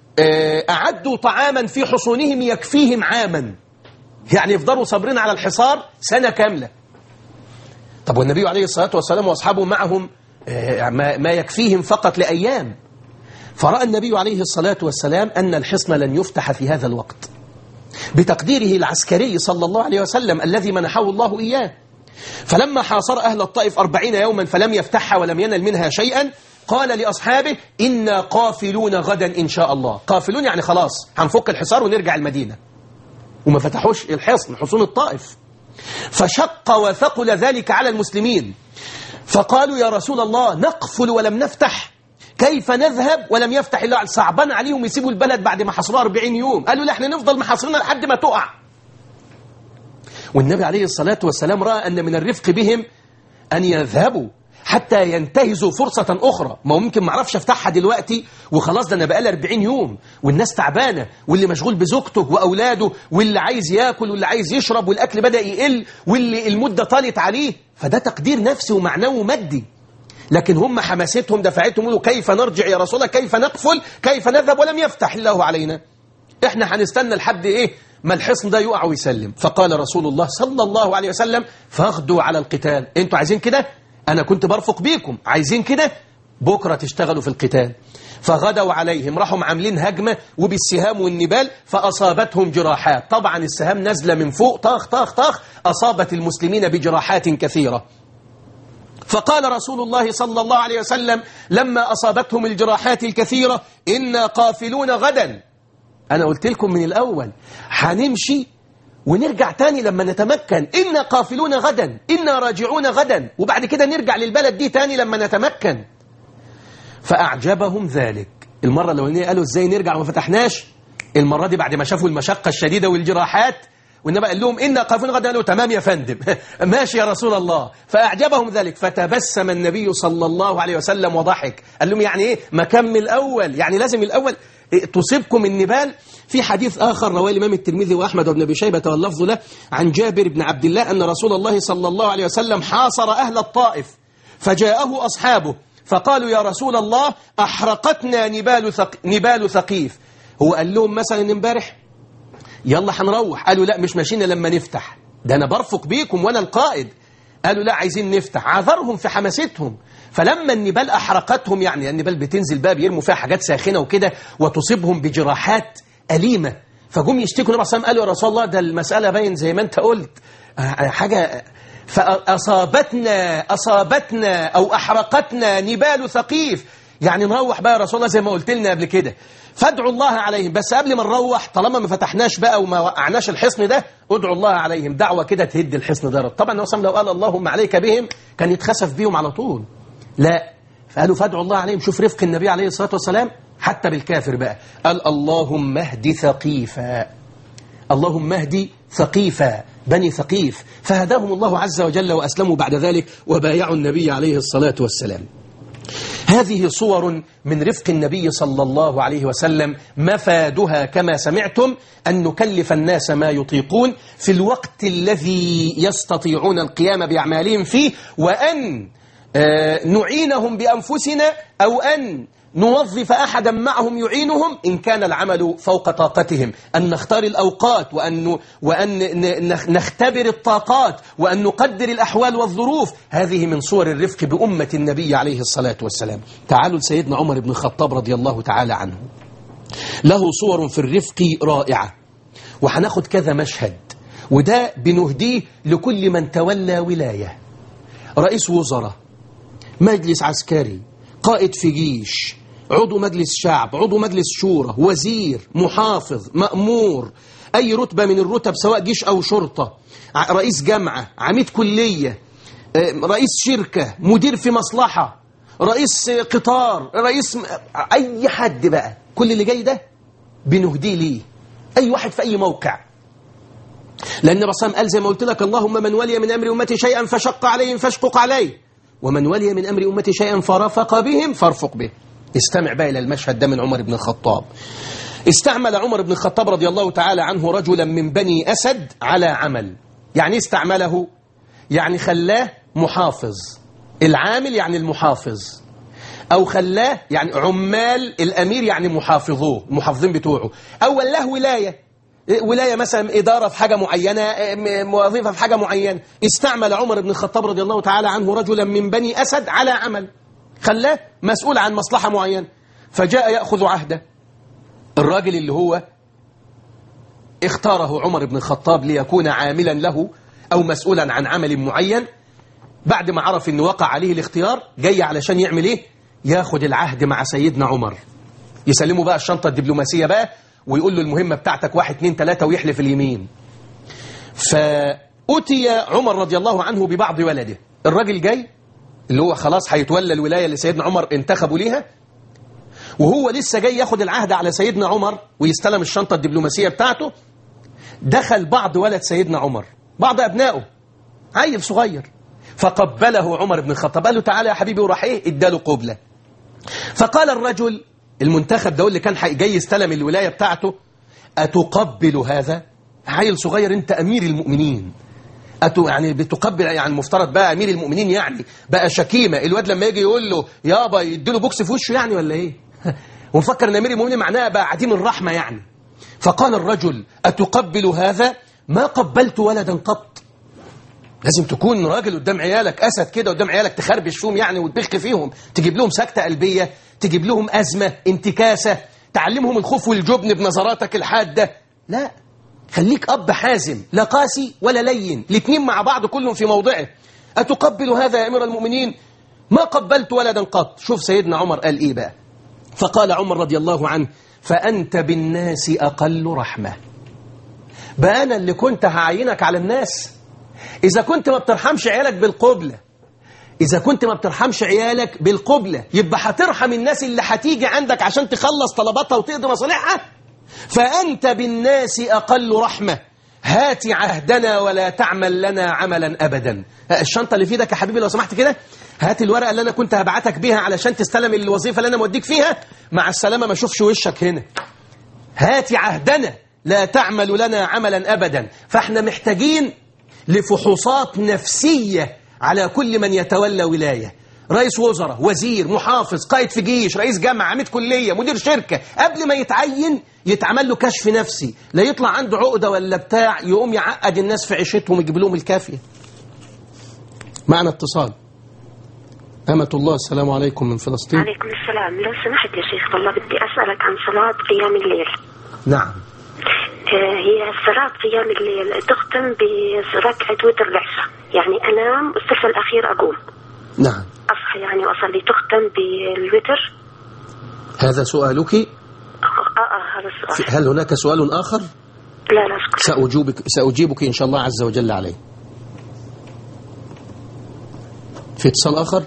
أعدوا طعاما في حصونهم يكفيهم عاما يعني يفضلوا صابرين على الحصار سنة كاملة طب والنبي عليه الصلاة والسلام وأصحابه معهم ما يكفيهم فقط لأيام فرأى النبي عليه الصلاة والسلام أن الحصن لن يفتح في هذا الوقت بتقديره العسكري صلى الله عليه وسلم الذي منحه الله إياه فلما حاصر أهل الطائف أربعين يوما فلم يفتحها ولم ينل منها شيئا قال لأصحابه إنا قافلون غدا إن شاء الله قافلون يعني خلاص هنفك الحصار ونرجع المدينة وما فتحوش الحصن حصون الطائف فشق وثقل ذلك على المسلمين فقالوا يا رسول الله نقفل ولم نفتح كيف نذهب ولم يفتح الله صعبان عليهم يسيبوا البلد بعد ما حصروها 40 يوم قالوا لا احنا نفضل محاصرينها لحد ما تقع والنبي عليه الصلاة والسلام رأى أن من الرفق بهم أن يذهبوا حتى ينتهزوا فرصة أخرى ما ممكن ما اعرفش افتحها دلوقتي وخلاص ده أنا بقالي 40 يوم والناس تعبانة واللي مشغول بزوجته وأولاده واللي عايز ياكل واللي عايز يشرب والأكل بدأ يقل واللي المدة طالت عليه فده تقدير نفسي ومعنوي ومادي لكن هم حماستهم دفعتهم يقولوا كيف نرجع يا رسول الله كيف نقفل كيف نذهب ولم يفتح الله علينا احنا هنستنى لحد ايه ما الحصن ده يقع ويسلم فقال رسول الله صلى الله عليه وسلم فاغدوا على القتال انتوا عايزين كده انا كنت برفق بيكم عايزين كده بكرة تشتغلوا في القتال فغدوا عليهم راحوا عاملين هجمة وبالسهام والنبال فأصابتهم جراحات طبعا السهام نازلة من فوق طاخ طاخ طاخ أصابت المسلمين بجراحات كثيرة فقال رسول الله صلى الله عليه وسلم لما أصابتهم الجراحات الكثيرة إنا قافلون غدا أنا قلت لكم من الأول هنمشي ونرجع تاني لما نتمكن إنا قافلون غدا إنا راجعون غدا وبعد كده نرجع للبلد دي تاني لما نتمكن فأعجبهم ذلك المرة الأولانية قالوا إزاي نرجع وما فتحناش المرة دي بعد ما شافوا المشقة الشديدة والجراحات وإنما قال لهم إنا قافلون غدا قالوا تمام يا فندم ماشي يا رسول الله فأعجبهم ذلك فتبسم النبي صلى الله عليه وسلم وضحك قال لهم يعني إيه ما كم الأول يعني لازم الأول تصيبكم النبال في حديث آخر رواه الإمام الترمذي وأحمد وابن أبي شيبة واللفظ له عن جابر بن عبد الله أن رسول الله صلى الله عليه وسلم حاصر أهل الطائف فجاءه أصحابه فقالوا يا رسول الله أحرقتنا نبال, ثق... نبال ثقيف هو قال لهم مثلا امبارح يلا هنروح قالوا لا مش ماشيين لما نفتح ده أنا برفق بيكم وأنا القائد قالوا لا عايزين نفتح عذرهم في حماستهم فلما النبال أحرقتهم يعني النبال بتنزل بقى بيرموا فيها حاجات ساخنة وكده وتصيبهم بجراحات أليمة فجم يشتكوا النبي صلى الله عليه وسلم قالوا يا رسول الله ده المسألة باين زي ما أنت قلت حاجة فأصابتنا أصابتنا أو أحرقتنا نبال ثقيف يعني نروح بقى يا رسول الله زي ما قلت لنا قبل كده فادعوا الله عليهم بس قبل ما نروح طالما ما فتحناش بقى وما وقعناش الحصن ده ادعوا الله عليهم دعوة كده تهد الحصن ده طبعا النبي صلى الله عليه وسلم لو قال اللهم عليك بهم كان يتخسف بيهم على طول لا فقالوا فادعوا الله عليهم شوف رفق النبي عليه الصلاة والسلام حتى بالكافر بقى قال اللهم اهد ثقيفا اللهم اهدي ثقيفا بني ثقيف فهداهم الله عز وجل وأسلموا بعد ذلك وبايعوا النبي عليه الصلاة والسلام هذه صور من رفق النبي صلى الله عليه وسلم مفادها كما سمعتم أن نكلف الناس ما يطيقون في الوقت الذي يستطيعون القيام بأعمالهم فيه وأن نعينهم بأنفسنا أو أن نوظف أحدا معهم يعينهم إن كان العمل فوق طاقتهم أن نختار الأوقات وأن, وأن نختبر الطاقات وأن نقدر الأحوال والظروف هذه من صور الرفق بأمة النبي عليه الصلاة والسلام تعالوا لسيدنا عمر بن الخطاب رضي الله تعالى عنه له صور في الرفق رائعة وهناخد كذا مشهد وده بنهديه لكل من تولى ولاية رئيس وزراء مجلس عسكري قائد في جيش عضو مجلس شعب عضو مجلس شورى وزير محافظ مأمور أي رتبة من الرتب سواء جيش أو شرطة رئيس جامعة عميد كلية رئيس شركة مدير في مصلحة رئيس قطار رئيس أي حد بقى كل اللي جاي ده بنهديه ليه أي واحد في أي موقع لأن الرسول قال زي ما قلت لك اللهم من ولي من أمر أمتي شيئا فشق عليهم فاشقق عليه ومن ولي من أمر أمتي شيئا فرفق بهم فارفق به استمع بقى إلى المشهد ده من عمر بن الخطاب استعمل عمر بن الخطاب رضي الله تعالى عنه رجلا من بني أسد على عمل يعني استعمله يعني خلاه محافظ العامل يعني المحافظ أو خلاه يعني عمال الأمير يعني محافظوه المحافظين بتوعه أو له ولاية ولاية مثلا إدارة في حاجة معينة وظيفة في حاجة معينة استعمل عمر بن الخطاب رضي الله تعالى عنه رجلا من بني أسد على عمل خلاه مسؤول عن مصلحة معينة فجاء يأخذ عهده الراجل اللي هو اختاره عمر بن الخطاب ليكون عاملا له أو مسؤولا عن عمل معين بعد ما عرف أنه وقع عليه الاختيار جاي علشان يعمل إيه ياخد العهد مع سيدنا عمر يسلمه بقى الشنطة الدبلوماسية بقى ويقول له المهمة بتاعتك واحد اتنين تلاتة ويحلف اليمين فأتي عمر رضي الله عنه ببعض ولده الراجل جاي اللي هو خلاص هيتولى الولاية اللي سيدنا عمر انتخبوا ليها وهو لسه جاي ياخد العهد على سيدنا عمر ويستلم الشنطة الدبلوماسية بتاعته دخل بعض ولد سيدنا عمر بعض أبنائه عيل صغير فقبله عمر بن الخطاب قال له تعالى يا حبيبي وراح ايه اداله قبلة فقال الرجل المنتخب ده اللي كان جاي يستلم الولاية بتاعته أتقبل هذا عيل صغير انت أمير المؤمنين أتو يعني بتقبل يعني مفترض بقى أمير المؤمنين يعني بقى شكيمة الواد لما يجي يقول له يابا يديله بوكس في وشه يعني ولا ايه ونفكر ان أمير المؤمنين معناها بقى عديم الرحمة يعني فقال الرجل أتقبل هذا ما قبلت ولدا قط لازم تكون راجل قدام عيالك أسد كده قدام عيالك تخربش فيهم يعني وتبخ فيهم تجيب لهم سكتة قلبية تجيب لهم أزمة انتكاسة تعلمهم الخوف والجبن بنظراتك الحادة لا خليك أب حازم لا قاسي ولا لين الاثنين مع بعض كلهم في موضعه أتقبل هذا يا أمير المؤمنين ما قبلت ولدا قط شوف سيدنا عمر قال إيه بقى فقال عمر رضي الله عنه فأنت بالناس أقل رحمة بقى أنا اللي كنت هعينك على الناس إذا كنت ما بترحمش عيالك بالقبلة إذا كنت ما بترحمش عيالك بالقبلة يبقى هترحم الناس اللي هتيجي عندك عشان تخلص طلباتها وتقضي مصالحها فأنت بالناس أقل رحمة هات عهدنا ولا تعمل لنا عملا أبدا الشنطة اللي في ايدك يا حبيبي لو سمحت كده هات الورقة اللي أنا كنت هبعتك بيها علشان تستلم الوظيفة اللي أنا موديك فيها مع السلامة ما أشوفش وشك هنا هات عهدنا لا تعمل لنا عملا أبدا فاحنا محتاجين لفحوصات نفسية على كل من يتولى ولاية رئيس وزراء وزير محافظ قائد في جيش رئيس جامعة عميد كلية مدير شركة قبل ما يتعين يتعمل له كشف نفسي لا يطلع عنده عقدة ولا بتاع يقوم يعقد الناس في عيشتهم ويجيب لهم الكافية معنا اتصال أمة الله السلام عليكم من فلسطين عليكم السلام لو سمحت يا شيخ والله بدي أسألك عن صلاة قيام الليل نعم آه، هي صلاة قيام الليل تختم بركعة وتر العشاء يعني أنام الثلث الأخير أقوم نعم أصحى يعني وأصلي تختم بالوتر هذا سؤالك آه آه هذا السؤال هل هناك سؤال آخر لا لا شكرا سأجيبك, سأجيبك إن شاء الله عز وجل عليه في اتصال آخر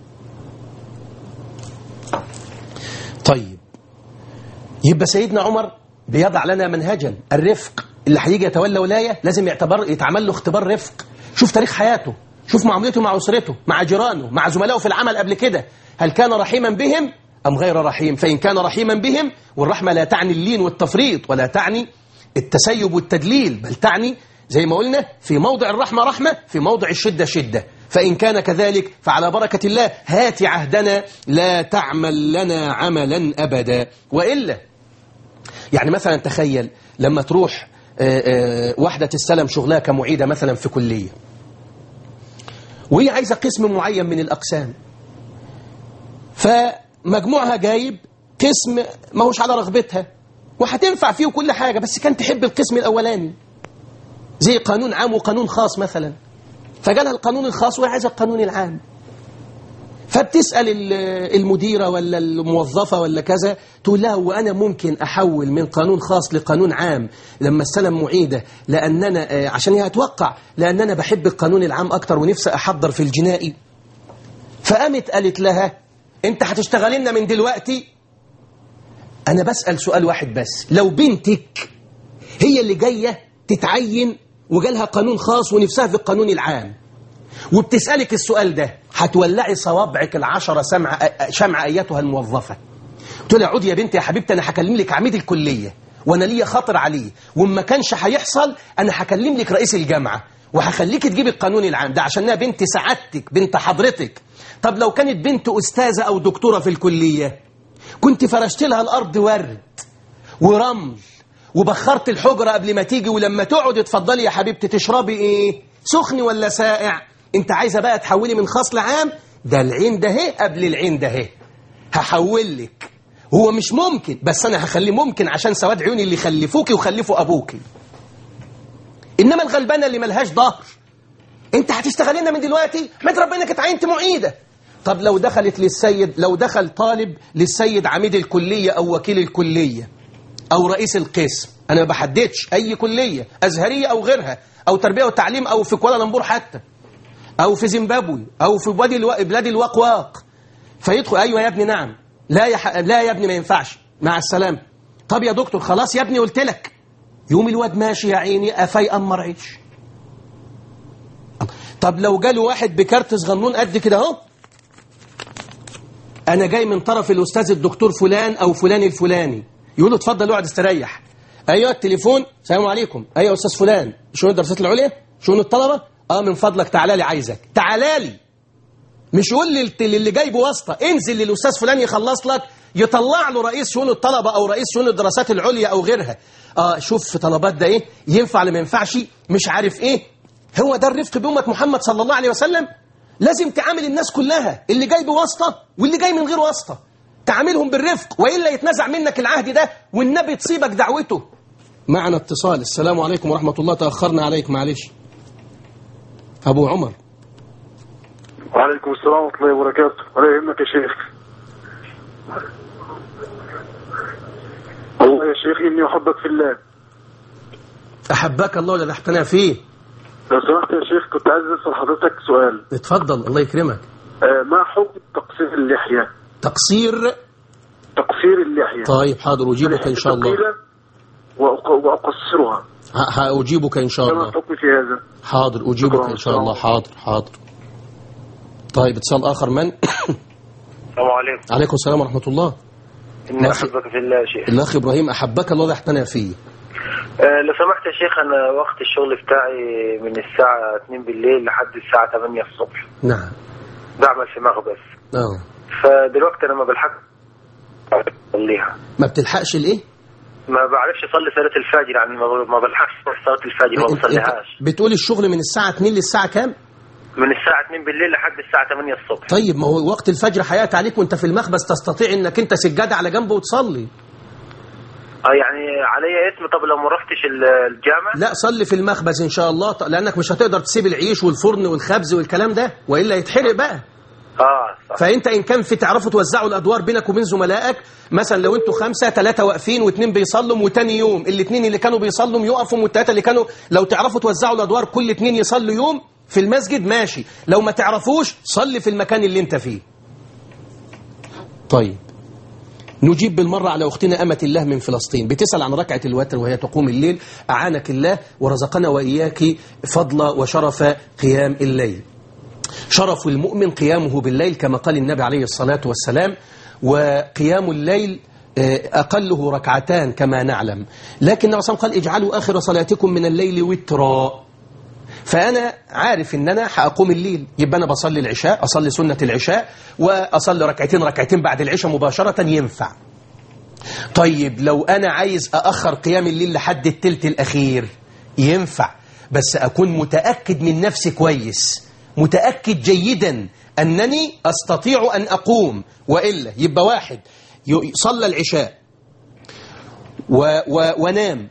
طيب يبقى سيدنا عمر بيضع لنا منهجا الرفق اللي هيجي يتولى ولاية لازم يعتبر يتعمل له اختبار رفق شوف تاريخ حياته شوف معاملته مع أسرته مع جيرانه مع زملائه في العمل قبل كده هل كان رحيما بهم أم غير رحيم فإن كان رحيما بهم والرحمة لا تعني اللين والتفريط ولا تعني التسيب والتدليل بل تعني زي ما قلنا في موضع الرحمة رحمة في موضع الشدة شدة فإن كان كذلك فعلى بركة الله هات عهدنا لا تعمل لنا عملا أبدا وإلا يعني مثلا تخيل لما تروح آه، آه، واحدة تستلم شغلها كمعيدة مثلا في كلية وهي عايزة قسم معين من الأقسام فمجموعها جايب قسم ما هوش على رغبتها وهتنفع فيه كل حاجة بس كان تحب القسم الأولاني زي قانون عام وقانون خاص مثلا فجالها القانون الخاص وهي عايزة القانون العام فبتسأل ال- المديرة ولا الموظفة ولا كذا تقول لها وأنا ممكن أحول من قانون خاص لقانون عام لما استلم معيدة لأننا آه، عشان هي هتوقع لأننا بحب القانون العام أكتر ونفسي أحضر في الجنائي فقامت قالت لها أنت هتشتغلي لنا من دلوقتي أنا بسأل سؤال واحد بس لو بنتك هي اللي جاية تتعين وجالها قانون خاص ونفسها في القانون العام وبتسألك السؤال ده هتولعي صوابعك العشرة سمع شمع أيتها الموظفة تقول لها عودي يا بنتي يا حبيبتي أنا هكلم لك عميد الكلية وأنا ليا خاطر عليه وما كانش هيحصل أنا هكلم لك رئيس الجامعة وهخليك تجيب القانون العام ده عشانها بنت سعادتك بنت حضرتك طب لو كانت بنت أستاذة أو دكتورة في الكلية كنت فرشت لها الأرض ورد ورمل وبخرت الحجرة قبل ما تيجي ولما تقعد اتفضلي يا حبيبتي تشربي ايه سخن ولا ساقع انت عايزة بقى تحولي من خاص لعام ده العين ده اهي قبل العين ده اهي هحول لك هو مش ممكن بس انا هخليه ممكن عشان سواد عيوني اللي خلفوكي وخلفوا ابوكي انما الغلبانه اللي ملهاش ظهر انت هتشتغل لنا من دلوقتي احمد ربنا انك اتعينت معيده طب لو دخلت للسيد لو دخل طالب للسيد عميد الكليه او وكيل الكليه او رئيس القسم انا ما بحددش اي كليه ازهريه او غيرها او تربيه وتعليم او في كوالالمبور حتى او في زيمبابوي او في وادي الو... بلاد الواقواق فيدخل ايوه يا ابني نعم لا يا ح... لا يا ابني ما ينفعش مع السلامه طب يا دكتور خلاص يا ابني قلت لك يوم الواد ماشي يا عيني افاي امر عيش طب لو جاله واحد بكارت صغنون قد كده اهو انا جاي من طرف الاستاذ الدكتور فلان او فلان الفلاني يقول له اتفضل اقعد استريح ايوه التليفون السلام عليكم ايوه استاذ فلان شؤون الدراسات العليا شؤون الطلبه اه من فضلك تعالى لي عايزك تعالى لي مش يقول لي الت- اللي جايبه واسطه انزل للاستاذ فلان يخلص لك يطلع له رئيس شؤون الطلبه او رئيس شؤون الدراسات العليا او غيرها اه شوف في طلبات ده ايه ينفع ولا ما ينفعش مش عارف ايه هو ده الرفق بأمة محمد صلى الله عليه وسلم لازم تعامل الناس كلها اللي جاي بواسطة واللي جاي من غير واسطة تعاملهم بالرفق وإلا يتنزع منك العهد ده والنبي تصيبك دعوته معنا اتصال السلام عليكم ورحمة الله تأخرنا عليك معلش أبو عمر وعليكم السلام ورحمة الله وبركاته ولا يهمك يا شيخ والله يا شيخ إني أحبك في الله أحبك الله ولا تحتنا فيه لو سمحت يا شيخ كنت عايز أسأل حضرتك سؤال اتفضل الله يكرمك آه ما حكم تقصير اللحية تقصير تقصير اللحية طيب حاضر أجيبك إن شاء الله ثقيلة وأق- وأقصرها ه- هأجيبك إن شاء ما الله الحكم في هذا حاضر أجيبك إن شاء الله حاضر حاضر طيب اتصال آخر من السلام عليكم عليكم السلام ورحمة الله إني أخي. أحبك في الله يا شيخ الأخ إبراهيم أحبك الله يحتنى فيه آه لو سمحت يا شيخ أنا وقت الشغل بتاعي من الساعة 2 بالليل لحد الساعة 8 الصبح نعم بعمل في مخبز اه فدلوقتي انا ما بلحق اصليها ما بتلحقش الايه ما بعرفش اصلي صلاه الفجر يعني ما ما بلحقش صلاه الفجر ما انت- انت بصليهاش بتقول الشغل من الساعة 2 للساعة كام من الساعه 2 بالليل لحد الساعه 8 الصبح طيب ما هو وقت الفجر حيات عليك وانت في المخبز تستطيع انك انت سجادة على جنب وتصلي اه يعني عليا اسم طب لو ما رحتش ال- الجامع لا صلي في المخبز ان شاء الله ط- لانك مش هتقدر تسيب العيش والفرن والخبز والكلام ده والا يتحرق بقى اه صح فانت ان كان في تعرفوا توزعوا الادوار بينك وبين زملائك مثلا لو انتوا خمسه ثلاثه واقفين واثنين بيصلوا وتاني يوم الاثنين اللي كانوا بيصلوا يقفوا والثلاثه اللي كانوا لو تعرفوا توزعوا الادوار كل اثنين يصلوا يوم في المسجد ماشي لو ما تعرفوش صلي في المكان اللي انت فيه طيب نجيب بالمرة على أختنا أمة الله من فلسطين بتسأل عن ركعة الوتر وهي تقوم الليل أعانك الله ورزقنا وإياك فضل وشرف قيام الليل شرف المؤمن قيامه بالليل كما قال النبي عليه الصلاة والسلام وقيام الليل آه، أقله ركعتان كما نعلم لكن النبي صلى الله عليه وسلم قال اجعلوا آخر صلاتكم من الليل وترا فأنا عارف إن أنا هأقوم الليل يبقى أنا بصلي العشاء أصلي سنة العشاء وأصلي ركعتين ركعتين بعد العشاء مباشرة ينفع طيب لو أنا عايز أأخر قيام الليل لحد التلت الأخير ينفع بس أكون متأكد من نفسي كويس متأكد جيدا أنني أستطيع أن أقوم وإلا يبقى واحد ي- صلى العشاء و و ونام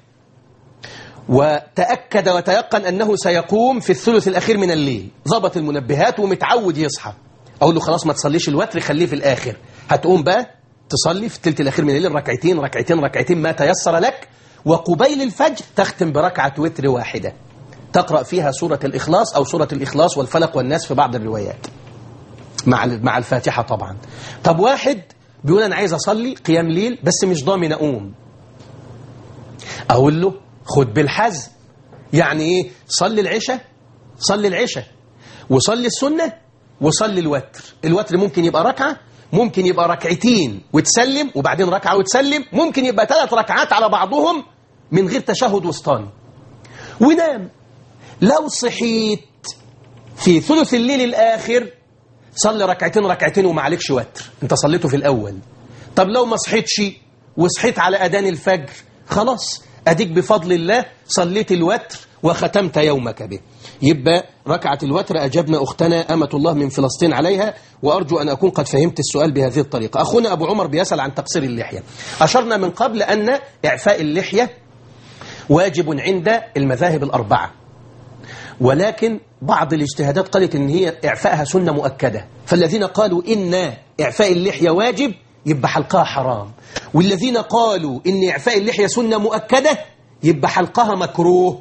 وتأكد وتيقن أنه سيقوم في الثلث الأخير من الليل ضبط المنبهات ومتعود يصحى أقول له خلاص ما تصليش الوتر خليه في الآخر هتقوم بقى تصلي في الثلث الأخير من الليل ركعتين ركعتين ركعتين ما تيسر لك وقبيل الفجر تختم بركعة وتر واحدة تقرأ فيها سورة الإخلاص أو سورة الإخلاص والفلق والناس في بعض الروايات مع مع الفاتحة طبعا طب واحد بيقول أنا عايز أصلي قيام ليل بس مش ضامن أقوم أقول له خد بالحزم يعني إيه صلي العشاء صلي العشاء وصلي السنة وصلي الوتر الوتر ممكن يبقى ركعة ممكن يبقى ركعتين وتسلم وبعدين ركعة وتسلم ممكن يبقى ثلاث ركعات على بعضهم من غير تشهد وسطاني ونام لو صحيت في ثلث الليل الآخر صلي ركعتين ركعتين وما عليكش وتر انت صليته في الأول طب لو ما صحيتش وصحيت على أذان الفجر خلاص أديك بفضل الله صليت الوتر وختمت يومك به يبقى ركعة الوتر أجبنا أختنا أمة الله من فلسطين عليها وأرجو أن أكون قد فهمت السؤال بهذه الطريقة أخونا أبو عمر بيسأل عن تقصير اللحية أشرنا من قبل أن إعفاء اللحية واجب عند المذاهب الأربعة ولكن بعض الاجتهادات قالت ان هي اعفائها سنه مؤكده فالذين قالوا ان اعفاء اللحيه واجب يبقى حلقها حرام والذين قالوا ان اعفاء اللحيه سنه مؤكده يبقى حلقها مكروه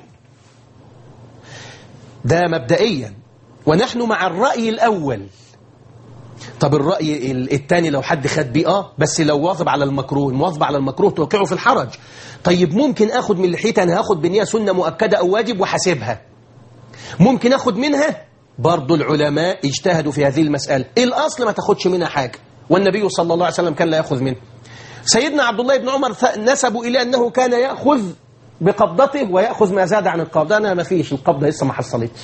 ده مبدئيا ونحن مع الراي الاول طب الراي الثاني لو حد خد بيه اه بس لو واظب على المكروه المواظب على المكروه توقعه في الحرج طيب ممكن اخد من لحيتي انا هاخد بنيه سنه مؤكده او واجب وحاسبها ممكن اخد منها برضو العلماء اجتهدوا في هذه المسألة الأصل ما تاخدش منها حاجة والنبي صلى الله عليه وسلم كان لا يأخذ منها سيدنا عبد الله بن عمر ف- نسبوا إلى أنه كان يأخذ بقبضته ويأخذ ما زاد عن القبضة أنا ما فيش القبضة لسه ما حصلتش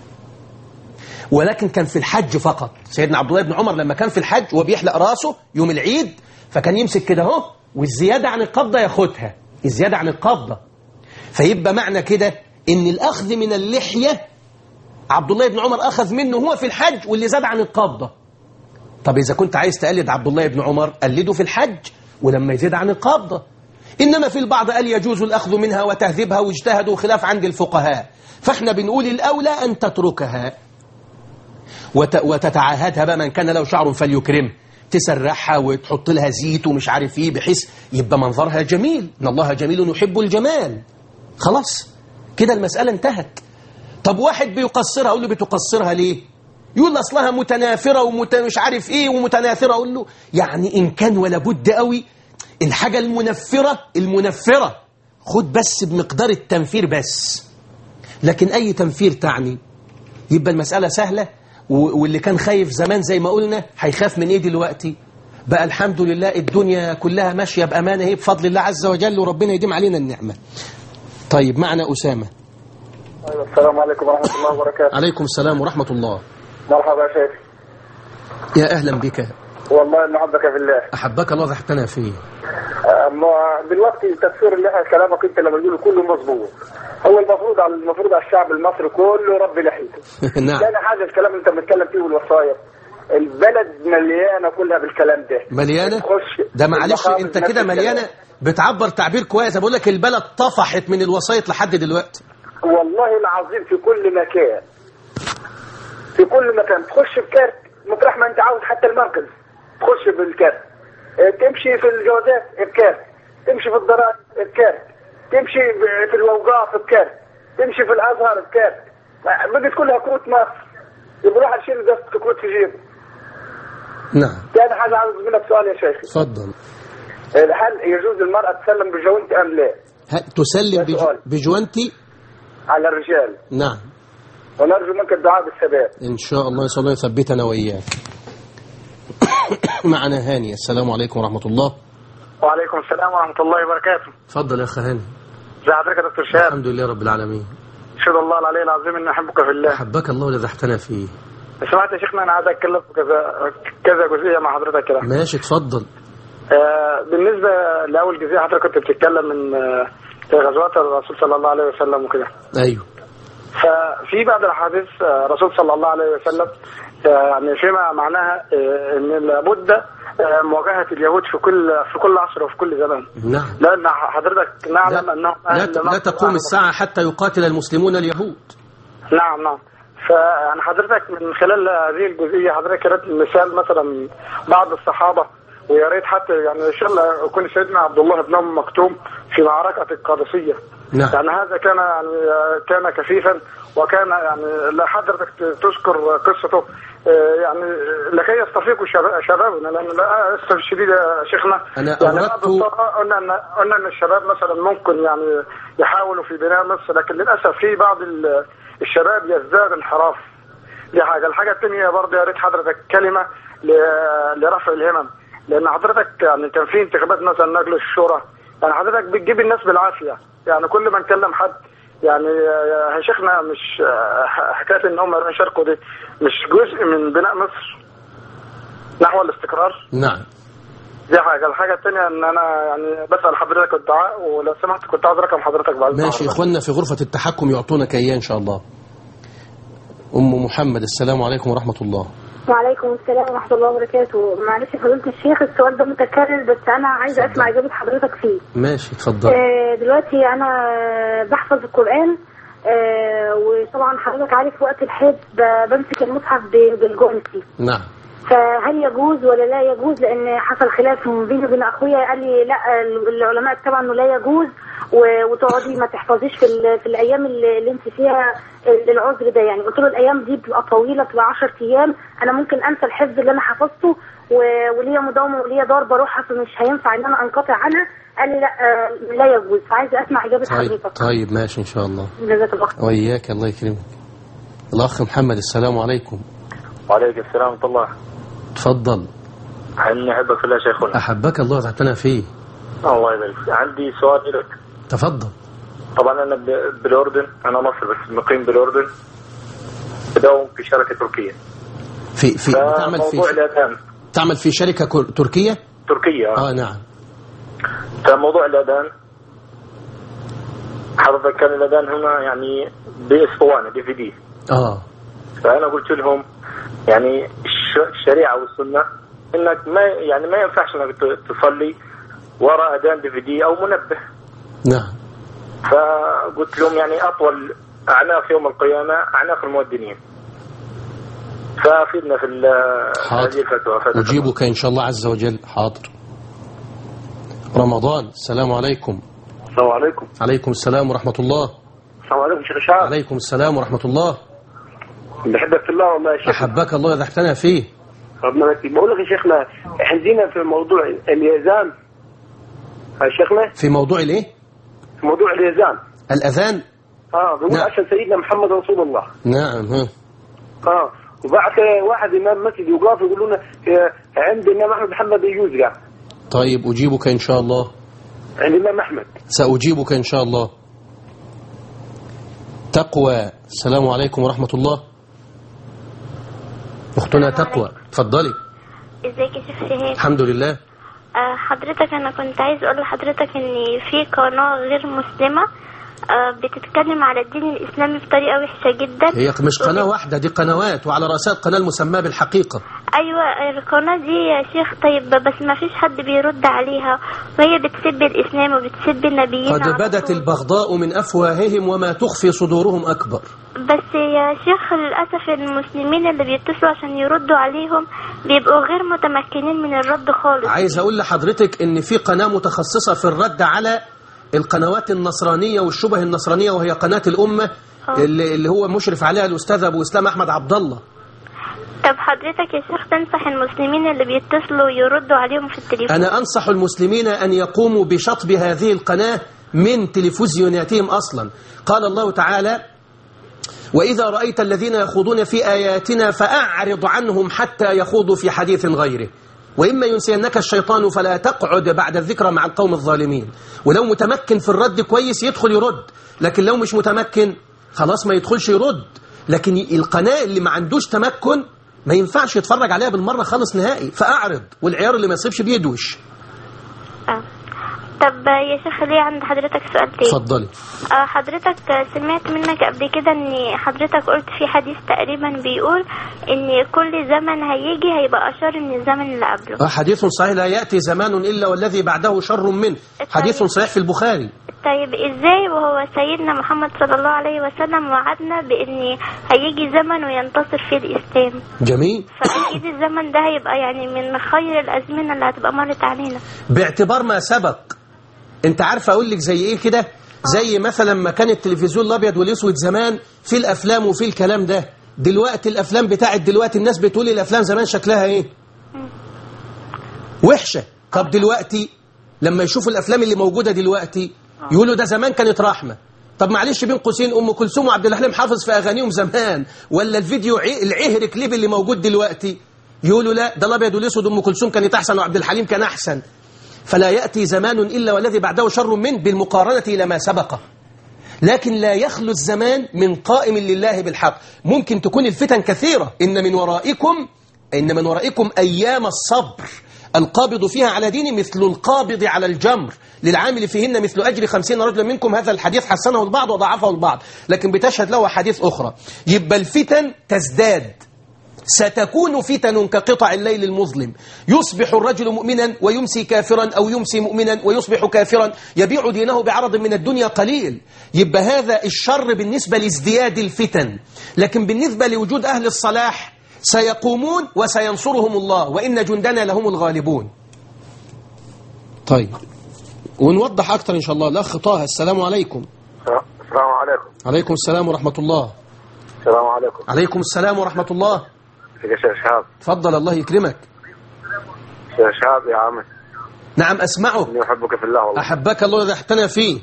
ولكن كان في الحج فقط سيدنا عبد الله بن عمر لما كان في الحج وبيحلق راسه يوم العيد فكان يمسك كده اهو والزيادة عن القبضة ياخدها الزيادة عن القبضة فيبقى معنى كده ان الاخذ من اللحيه عبد الله بن عمر اخذ منه هو في الحج واللي زاد عن القبضه طب اذا كنت عايز تقلد عبد الله بن عمر قلده في الحج ولما يزيد عن القبضه انما في البعض قال يجوز الاخذ منها وتهذيبها واجتهدوا خلاف عند الفقهاء فاحنا بنقول الاولى ان تتركها وت... وتتعاهدها بقى من كان له شعر فليكرمه تسرحها وتحط لها زيت ومش عارف ايه بحيث يبقى منظرها جميل ان الله جميل يحب الجمال خلاص كده المسألة انتهت طب واحد بيقصرها أقول له بتقصرها ليه يقول أصلها متنافرة ومش عارف إيه ومتناثرة أقول له يعني إن كان ولا بد قوي الحاجة المنفرة المنفرة خد بس بمقدار التنفير بس لكن أي تنفير تعني يبقى المسألة سهلة و- واللي كان خايف زمان زي ما قلنا هيخاف من إيه دلوقتي بقى الحمد لله الدنيا كلها ماشية بأمانة هي بفضل الله عز وجل وربنا يديم علينا النعمة طيب معنا أسامة السلام عليكم ورحمة الله وبركاته عليكم السلام ورحمة الله مرحبا يا شيخ يا أهلا بك والله انه حبك في الله أحبك الله ذحتنا فيه اما دلوقتي تفسير اللي احنا كلامك انت لما تقوله كله مظبوط هو المفروض على المفروض على الشعب المصري كله ربي لحيته نعم ثاني حاجه الكلام اللي انت بتتكلم فيه والوصايا البلد مليانه كلها بالكلام ده مليانة تخش ده معلش المقابر انت نفس كده الكلام. مليانة بتعبر تعبير كويس بقول لك البلد طفحت من الوسائط لحد دلوقتي والله العظيم في كل مكان في كل مكان تخش بكارت مطرح ما انت عاوز حتى المركز تخش بالكارت اه، تمشي في الجوازات بكارت تمشي في الضرائب بكارت تمشي ب- في الاوقاف بكارت تمشي في الازهر بكارت بقت كلها كروت مصر يروح يشيل دست كروت في جيبه نعم ثاني حاجه عاوز منك سؤال يا شيخي اتفضل هل يجوز المرأة تسلم بجوانت أم لا ه- تسلم ده بج... سؤال. بجوانتي على الرجال نعم ونرجو منك الدعاء بالثبات إن شاء الله يسأل الله يثبتنا وإياك معنا هاني السلام عليكم ورحمة الله وعليكم السلام ورحمة الله وبركاته اتفضل يا أخ هاني ازي حضرتك يا دكتور شهاب الحمد لله رب العالمين اشهد الله العلي العظيم اني احبك في الله أحبك الله ولذحتنا فيه سمعت يا شيخنا انا عايز اتكلم في كذا كذا جزئيه مع حضرتك كده ماشي اتفضل آه بالنسبه لاول جزئيه حضرتك كنت بتتكلم من آه في غزوات الرسول صلى الله عليه وسلم وكده أيوه ففي بعض الاحاديث آه، الرسول صلى الله عليه وسلم آه، يعني فيما معناها آه، ان لابد آه، مواجهه اليهود في كل في كل عصر وفي كل زمان نعم لان حضرتك نعلم لا, انهم لا, أهل ت- لا مصر تقوم وأهل الساعة حتى يقاتل المسلمون اليهود نعم نعم فيعني حضرتك من خلال هذه الجزئيه حضرتك رأيت مثال مثلا بعض الصحابه ويا ريت حتى يعني ان شاء الله يكون سيدنا عبد الله بن ام مكتوم في معركه القادسيه نعم يعني هذا كان يعني كان كفيفا وكان يعني لا حضرتك تذكر قصته آه، يعني لكي يستفيقوا شباب- شبابنا لان للاسف الشديد يا شيخنا أنا يعني أردت- بعض الصراحة قلنا ان قلنا ان الشباب مثلا ممكن يعني يحاولوا في بناء مصر لكن للاسف في بعض ال- الشباب يزداد انحراف دي حاجه الحاجه الثانيه برضه يا ريت حضرتك كلمه ل- لرفع الهمم لان حضرتك يعني كان في انتخابات مثلا مجلس الشورى يعني حضرتك بتجيب الناس بالعافيه يعني كل ما نكلم حد يعني يا شيخنا مش حكايه ان هم يشاركوا دي مش جزء من بناء مصر نحو الاستقرار نعم دي حاجه الحاجه الثانيه ان انا يعني بسال حضرتك الدعاء ولو سمحت كنت عايز رقم حضرتك بعد ماشي إخواننا في غرفة التحكم يعطونك إياه إن شاء الله أم محمد السلام عليكم ورحمة الله وعليكم السلام ورحمة الله وبركاته معلش فضيلة الشيخ السؤال ده متكرر بس أنا عايزة أسمع إجابة حضرتك فيه ماشي اتفضل آه، دلوقتي أنا بحفظ القرآن آه، وطبعا حضرتك عارف وقت الحيض ب- بمسك المصحف ب- بالجونسي نعم فهل يجوز ولا لا يجوز لأن حصل خلاف بيني وبين أخويا قال لي لا العلماء اتبعوا إنه لا يجوز و- وتقعدي ما تحفظيش في, ال- في الأيام اللي, اللي أنت فيها العذر ده يعني قلت له الأيام دي بتبقى طويلة بتبقى 10 أيام أنا ممكن أنسى الحفظ اللي أنا حفظته و- وليا مداومة وليا دار بروحها فمش هينفع إن أنا أنقطع عنها قال لي لا آه، لا يجوز فعايزة أسمع إجابة طيب حضرتك طيب ماشي إن شاء الله جزاك الله خير. وإياك الله يكرمك الأخ محمد السلام عليكم وعليكم السلام ورحمة الله تفضل إني أحبك في الله شيخنا أحبك الله تعتنى فيه الله يبارك فيك. عندي سؤال لك تفضل طبعا أنا ب- بالأردن أنا مصري بس مقيم بالأردن بداوم في شركة تركية في في بتعمل في فموضوع الأذان تعمل في شركة كور- تركية تركيا اه نعم فموضوع الأذان حضرتك كان الأذان هنا يعني بإسطوانة دي في دي اه فأنا قلت لهم يعني الش- الشريعة والسنة إنك ما يعني ما ينفعش إنك ت- تصلي وراء أذان دي في دي أو منبه نعم فقلت لهم يعني أطول أعناق يوم القيامة أعناق المؤذنين فافدنا في ال- حاضر. هذه الفتوى فتوى. أجيبك إن شاء الله عز وجل حاضر رمضان السلام عليكم السلام عليكم عليكم السلام ورحمة الله السلام عليكم شيخ شعب عليكم السلام ورحمة الله بحبك في الله والله يا شيخ أحبك الله إذا احتنى فيه ربنا يكفيك بقول لك يا شيخنا عندنا في موضوع اليزان يا شيخنا في موضوع الإيه في موضوع اليزان الأذان اه بقول نعم. عشان سيدنا محمد رسول الله نعم ها. اه وبعد واحد امام مسجد يقف يقول لنا آه، عند الامام احمد محمد يجوز قال طيب أجيبك إن شاء الله عند الامام احمد سأجيبك إن شاء الله تقوى السلام عليكم ورحمة الله أختنا تقوى تفضلي ازيك يا شيخ شهاب الحمد لله آه، حضرتك انا كنت عايز اقول لحضرتك ان في قناه غير مسلمه آه، بتتكلم على الدين الاسلامي بطريقه وحشه جدا هي مش قناة واحدة دي قنوات وعلى رأسها القناة المسماة بالحقيقة ايوه القناه دي يا شيخ طيب بس ما فيش حد بيرد عليها وهي بتسب الاسلام وبتسب النبيين قد على بدت طول. البغضاء من أفواههم وما تخفي صدورهم أكبر بس يا شيخ للاسف المسلمين اللي بيتصلوا عشان يردوا عليهم بيبقوا غير متمكنين من الرد خالص عايز أقول لحضرتك إن في قناة متخصصة في الرد على القنوات النصرانية والشبه النصرانية وهي قناة الأمة آه. اللي اللي هو مشرف عليها الأستاذ أبو إسلام أحمد عبد الله طب حضرتك يا شيخ تنصح المسلمين اللي بيتصلوا يردوا عليهم في التليفون أنا أنصح المسلمين أن يقوموا بشطب هذه القناة من تلفزيوناتهم أصلا قال الله تعالى وإذا رأيت الذين يخوضون في آياتنا فأعرض عنهم حتى يخوضوا في حديث غيره وإما ينسينك الشيطان فلا تقعد بعد الذكرى مع القوم الظالمين ولو متمكن في الرد كويس يدخل يرد لكن لو مش متمكن خلاص ما يدخلش يرد لكن القناة اللي ما عندوش تمكن ما ينفعش يتفرج عليها بالمرة خالص نهائي فأعرض والعيار اللي ما يصيبش بيدوش آه. طب يا شيخ ليه عند حضرتك سؤال تاني اتفضلي آه، حضرتك سمعت منك قبل كده ان حضرتك قلت في حديث تقريبا بيقول ان كل زمن هيجي هيبقى اشر من الزمن اللي قبله آه، حديث صحيح لا يأتي زمان إلا والذي بعده شر منه حديث صحيح في البخاري طيب ازاي وهو سيدنا محمد صلى الله عليه وسلم وعدنا بان هيجي زمن وينتصر فيه الاسلام جميل فاكيد الزمن ده هيبقى يعني من خير الازمنه اللي هتبقى مرت علينا باعتبار ما سبق انت عارف اقول لك زي ايه كده زي مثلا ما كان التلفزيون الابيض والاسود زمان في الافلام وفي الكلام ده دلوقتي الافلام بتاعت دلوقتي الناس بتقول الافلام زمان شكلها ايه وحشه طب دلوقتي لما يشوفوا الافلام اللي موجوده دلوقتي يقولوا ده زمان كانت رحمه طب معلش بين قوسين ام كلثوم وعبد الحليم حافظ في اغانيهم زمان ولا الفيديو عي- العهر كليب اللي موجود دلوقتي يقولوا لا ده الابيض والاسود ام كلثوم كانت احسن وعبد الحليم كان احسن فلا ياتي زمان الا والذي بعده شر منه بالمقارنه الى ما سبقه لكن لا يخلو الزمان من قائم لله بالحق ممكن تكون الفتن كثيرة إن من ورائكم إن من ورائكم أيام الصبر القابض فيها على دين مثل القابض على الجمر للعامل فيهن مثل أجر خمسين رجلا منكم هذا الحديث حسنه البعض وضعفه البعض لكن بتشهد له حديث أخرى يبقى الفتن تزداد ستكون فتن كقطع الليل المظلم يصبح الرجل مؤمنا ويمسي كافرا أو يمسي مؤمنا ويصبح كافرا يبيع دينه بعرض من الدنيا قليل يبقى هذا الشر بالنسبة لازدياد الفتن لكن بالنسبة لوجود أهل الصلاح سيقومون وسينصرهم الله وإن جندنا لهم الغالبون طيب ونوضح أكثر إن شاء الله الأخ طه السلام عليكم السلام عليكم عليكم السلام ورحمة الله السلام عليكم عليكم السلام ورحمة الله يا شيخ شهاب تفضل الله يكرمك شيخ شهاب يا عمي نعم أسمعه اني احبك في الله والله أحبك الله إذا احتنى فيه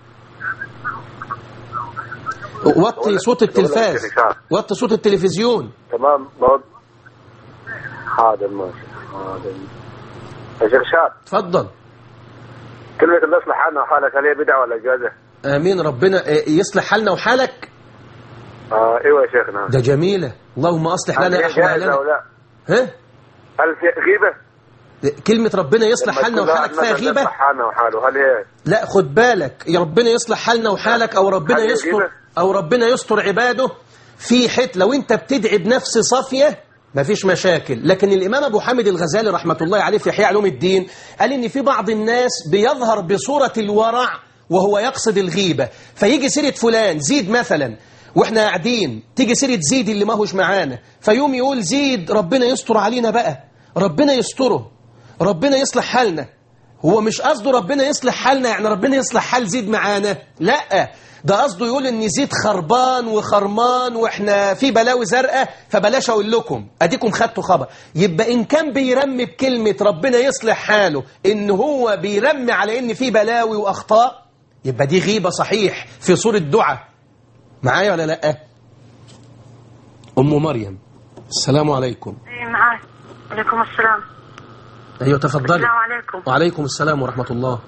وطي صوت التلفاز وطي صوت التلفزيون تمام بقول حاضر ماشي حاضر يا شيخ شهاب تفضل كلمة الله يصلح حالنا وحالك هل هي بدعة ولا إجازة؟ آمين ربنا آه، يصلح حالنا وحالك آه ايوه يا شيخنا ده جميلة اللهم أصلح هل لنا هي جائزة أحوالنا او لا؟ ها هل في غيبة؟ كلمة ربنا يصلح لما حالنا تقول وحالك واحد فيها مثلاً غيبة يصلح حالنا وحاله هل هي لا خد بالك يا ربنا يصلح حالنا وحالك أو ربنا هل هي يستر غيبة؟ أو ربنا يستر عباده في حت لو أنت بتدعي بنفس صافية مفيش مشاكل لكن الإمام أبو حامد الغزالي رحمة الله عليه في إحياء علوم الدين قال إن في بعض الناس بيظهر بصورة الورع وهو يقصد الغيبة فيجي سيرة فلان زيد مثلا واحنا قاعدين تيجي سيرة زيد اللي ما هوش معانا فيوم يقول زيد ربنا يستر علينا بقى ربنا يستره ربنا يصلح حالنا هو مش قصده ربنا يصلح حالنا يعني ربنا يصلح حال زيد معانا لا ده قصده يقول ان زيد خربان وخرمان واحنا في بلاوي زرقاء فبلاش اقول لكم اديكم خدتوا خبر يبقى ان كان بيرمي بكلمة ربنا يصلح حاله ان هو بيرمي على ان في بلاوي واخطاء يبقى دي غيبة صحيح في صورة دعاء معايا ولا لا ام مريم السلام عليكم ايه معاك عليكم السلام ايوه تفضلي السلام عليكم وعليكم السلام ورحمة الله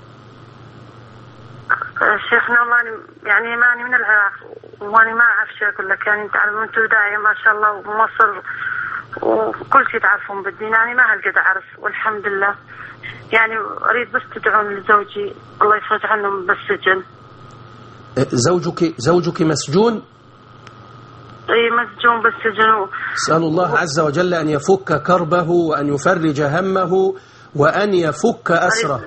آه، شيخنا والله أنا- يعني ماني من العراق واني ما اعرف شيء اقول لك يعني تعلموا انتم داعية ما شاء الله ومصر وكل شيء تعرفون بالدين يعني ما هلقد أعرف والحمد لله يعني أريد بس تدعون لزوجي الله يفرج عنه بالسجن آه، زوجك زوجك مسجون اي مسجون بالسجن و- اسال الله عز وجل ان يفك كربه وان يفرج همه وان يفك اسره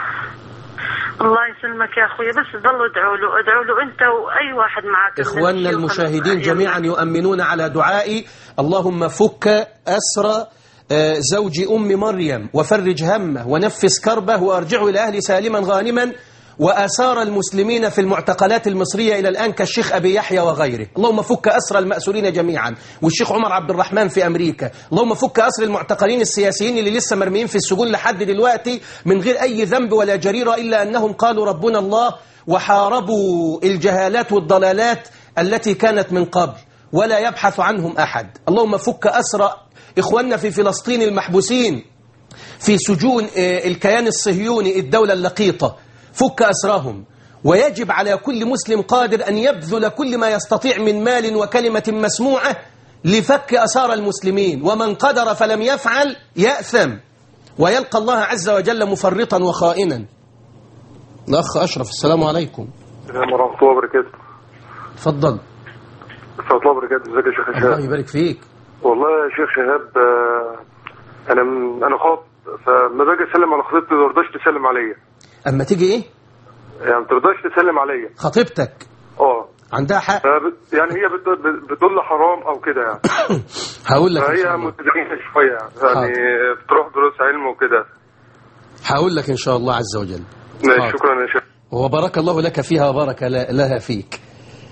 الله يسلمك يا اخوي بس ضلوا ادعوا له ادعوا له انت واي واحد معك من إخواننا الشيوخ المشاهدين الأيام. جميعا يؤمنون على دعائي اللهم فك أسر آه، زوج أم مريم وفرج همه ونفس كربه وأرجعه إلى أهل سالما غانما وآثار المسلمين في المعتقلات المصرية إلى الآن كالشيخ أبي يحيى وغيره اللهم فك أسر المأسورين جميعا والشيخ عمر عبد الرحمن في أمريكا اللهم فك أسر المعتقلين السياسيين اللي لسه مرميين في السجون لحد دلوقتي من غير أي ذنب ولا جريرة إلا أنهم قالوا ربنا الله وحاربوا الجهالات والضلالات التي كانت من قبل ولا يبحث عنهم أحد اللهم فك أسر إخواننا في فلسطين المحبوسين في سجون آه، الكيان الصهيوني الدولة اللقيطة فك أسرهم ويجب على كل مسلم قادر أن يبذل كل ما يستطيع من مال وكلمة مسموعة لفك أسار المسلمين ومن قدر فلم يفعل يأثم ويلقى الله عز وجل مفرطا وخائنا الأخ أشرف السلام عليكم السلام ورحمة الله وبركاته تفضل ورحمة الله وبركاته ازيك يا شيخ الله شهاب يبارك فيك والله يا شيخ شهاب آه، انا م- انا خاط فما باجي اسلم على خطيبتي ما ترضاش تسلم عليا أما تيجي إيه يعني ما ترضاش تسلم عليا خطيبتك اه عندها حق فبت- يعني هي بت- بت- بتقول لي حرام او كده يعني هقول لك إن فهي شاء الله. متدينه شويه يعني يعني بتروح دروس علم وكده هقول لك إن شاء الله عز وجل ماشي حاضر. شكرا يا شيخ وبارك الله لك فيها وبارك ل- لها فيك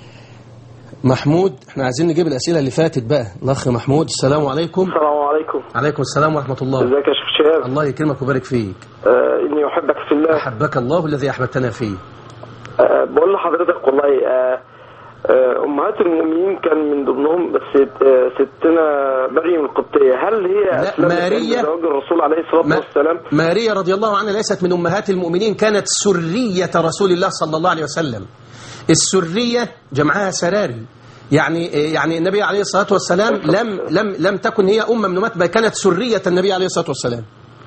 محمود احنا عايزين نجيب الأسئلة اللي فاتت بقى الأخ محمود السلام عليكم السلام عليكم عليكم السلام ورحمة الله ازيك يا شيخ شهاب الله يكرمك ويبارك فيك آه اني احبك في الله أحبك الله الذي أحببتنا فيه آه بقول لحضرتك والله آه آه امهات المؤمنين كان من ضمنهم بس آه ستنا مريم القبطيه هل هي لا، اسلمت ماريا- عند زواج الرسول عليه الصلاه ما- والسلام ماريا رضي الله عنها ليست من أمهات المؤمنين كانت سرية رسول الله صلى الله عليه وسلم السرية جمعها سراري يعني يعني النبي عليه الصلاة والسلام لم لم لم تكن هي أم من أمهات بل كانت سرية النبي عليه الصلاة والسلام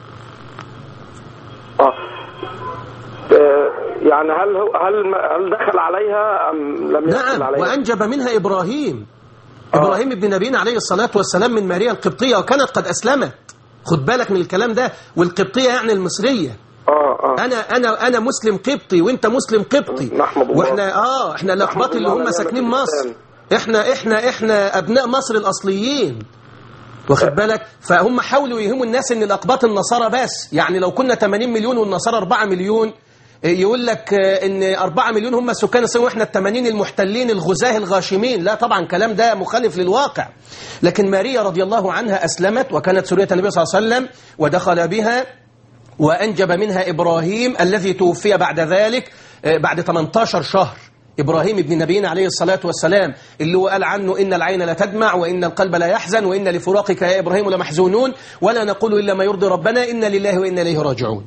اه آه، يعني هل هو هل ما- هل دخل عليها ام لم يدخل نعم عليها؟ وأنجب منها إبراهيم إبراهيم ابن نبينا عليه الصلاة والسلام من ماريا القبطية وكانت قد أسلمت خد بالك من الكلام ده والقبطية يعني المصرية اه اه انا انا انا مسلم قبطي وانت مسلم قبطي نحمد الله. واحنا اه احنا الاقباط نحمد اللي الله هم على ساكنين نعمة مصر الإسلام. احنا احنا احنا ابناء مصر الاصليين واخد بالك فهم حاولوا يهموا الناس ان الاقباط النصارى بس يعني لو كنا 80 مليون والنصارى 4 مليون إيه، يقول لك آه، ان 4 مليون هم سكان الصين واحنا ال 80 المحتلين الغزاه الغاشمين لا طبعا الكلام ده مخالف للواقع لكن ماريا رضي الله عنها اسلمت وكانت سوريه النبي صلى الله عليه وسلم ودخل بها وأنجب منها إبراهيم الذي توفي بعد ذلك آه، بعد 18 شهر إبراهيم ابن نبينا عليه الصلاة والسلام اللي هو قال عنه إن العين لا تدمع وإن القلب لا يحزن وإن لفراقك يا إبراهيم لمحزونون ولا نقول إلا ما يرضي ربنا إن لله وإنا إليه راجعون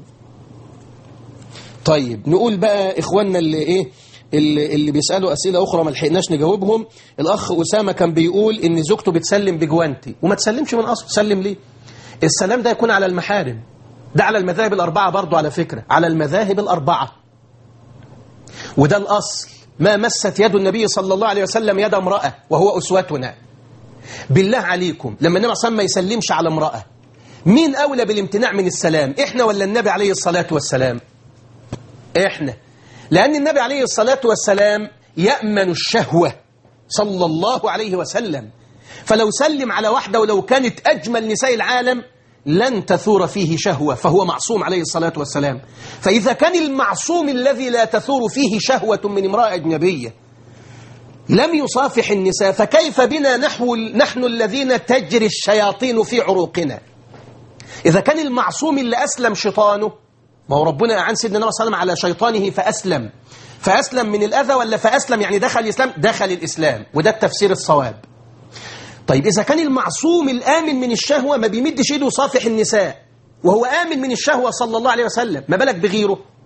طيب نقول بقى إخواننا اللي إيه اللي, اللي بيسألوا أسئلة أخرى ما لحقناش نجاوبهم الأخ أسامة كان بيقول إن زوجته بتسلم بجوانتي وما تسلمش من أصل تسلم ليه السلام ده يكون على المحارم ده على المذاهب الأربعة برضو على فكرة على المذاهب الأربعة وده الأصل ما مست يد النبي صلى الله عليه وسلم يد امرأة وهو أسوتنا بالله عليكم لما النبي صلى الله عليه وسلم ما يسلمش على امرأة مين أولى بالامتناع من السلام إحنا ولا النبي عليه الصلاة والسلام إحنا لأن النبي عليه الصلاة والسلام يأمن الشهوة صلى الله عليه وسلم فلو سلم على واحدة ولو كانت أجمل نساء العالم لن تثور فيه شهوة فهو معصوم عليه الصلاة والسلام فإذا كان المعصوم الذي لا تثور فيه شهوة من امرأة أجنبية لم يصافح النساء فكيف بنا نحو نحن الذين تجري الشياطين في عروقنا إذا كان المعصوم اللي أسلم شيطانه ما هو ربنا أعان سيدنا النبي صلى الله عليه وسلم على شيطانه فأسلم فأسلم من الأذى ولا فأسلم يعني دخل الإسلام دخل الإسلام وده التفسير الصواب طيب إذا كان المعصوم الآمن من الشهوة ما بيمدش إيده يصافح النساء وهو آمن من الشهوة صلى الله عليه وسلم ما بالك بغيره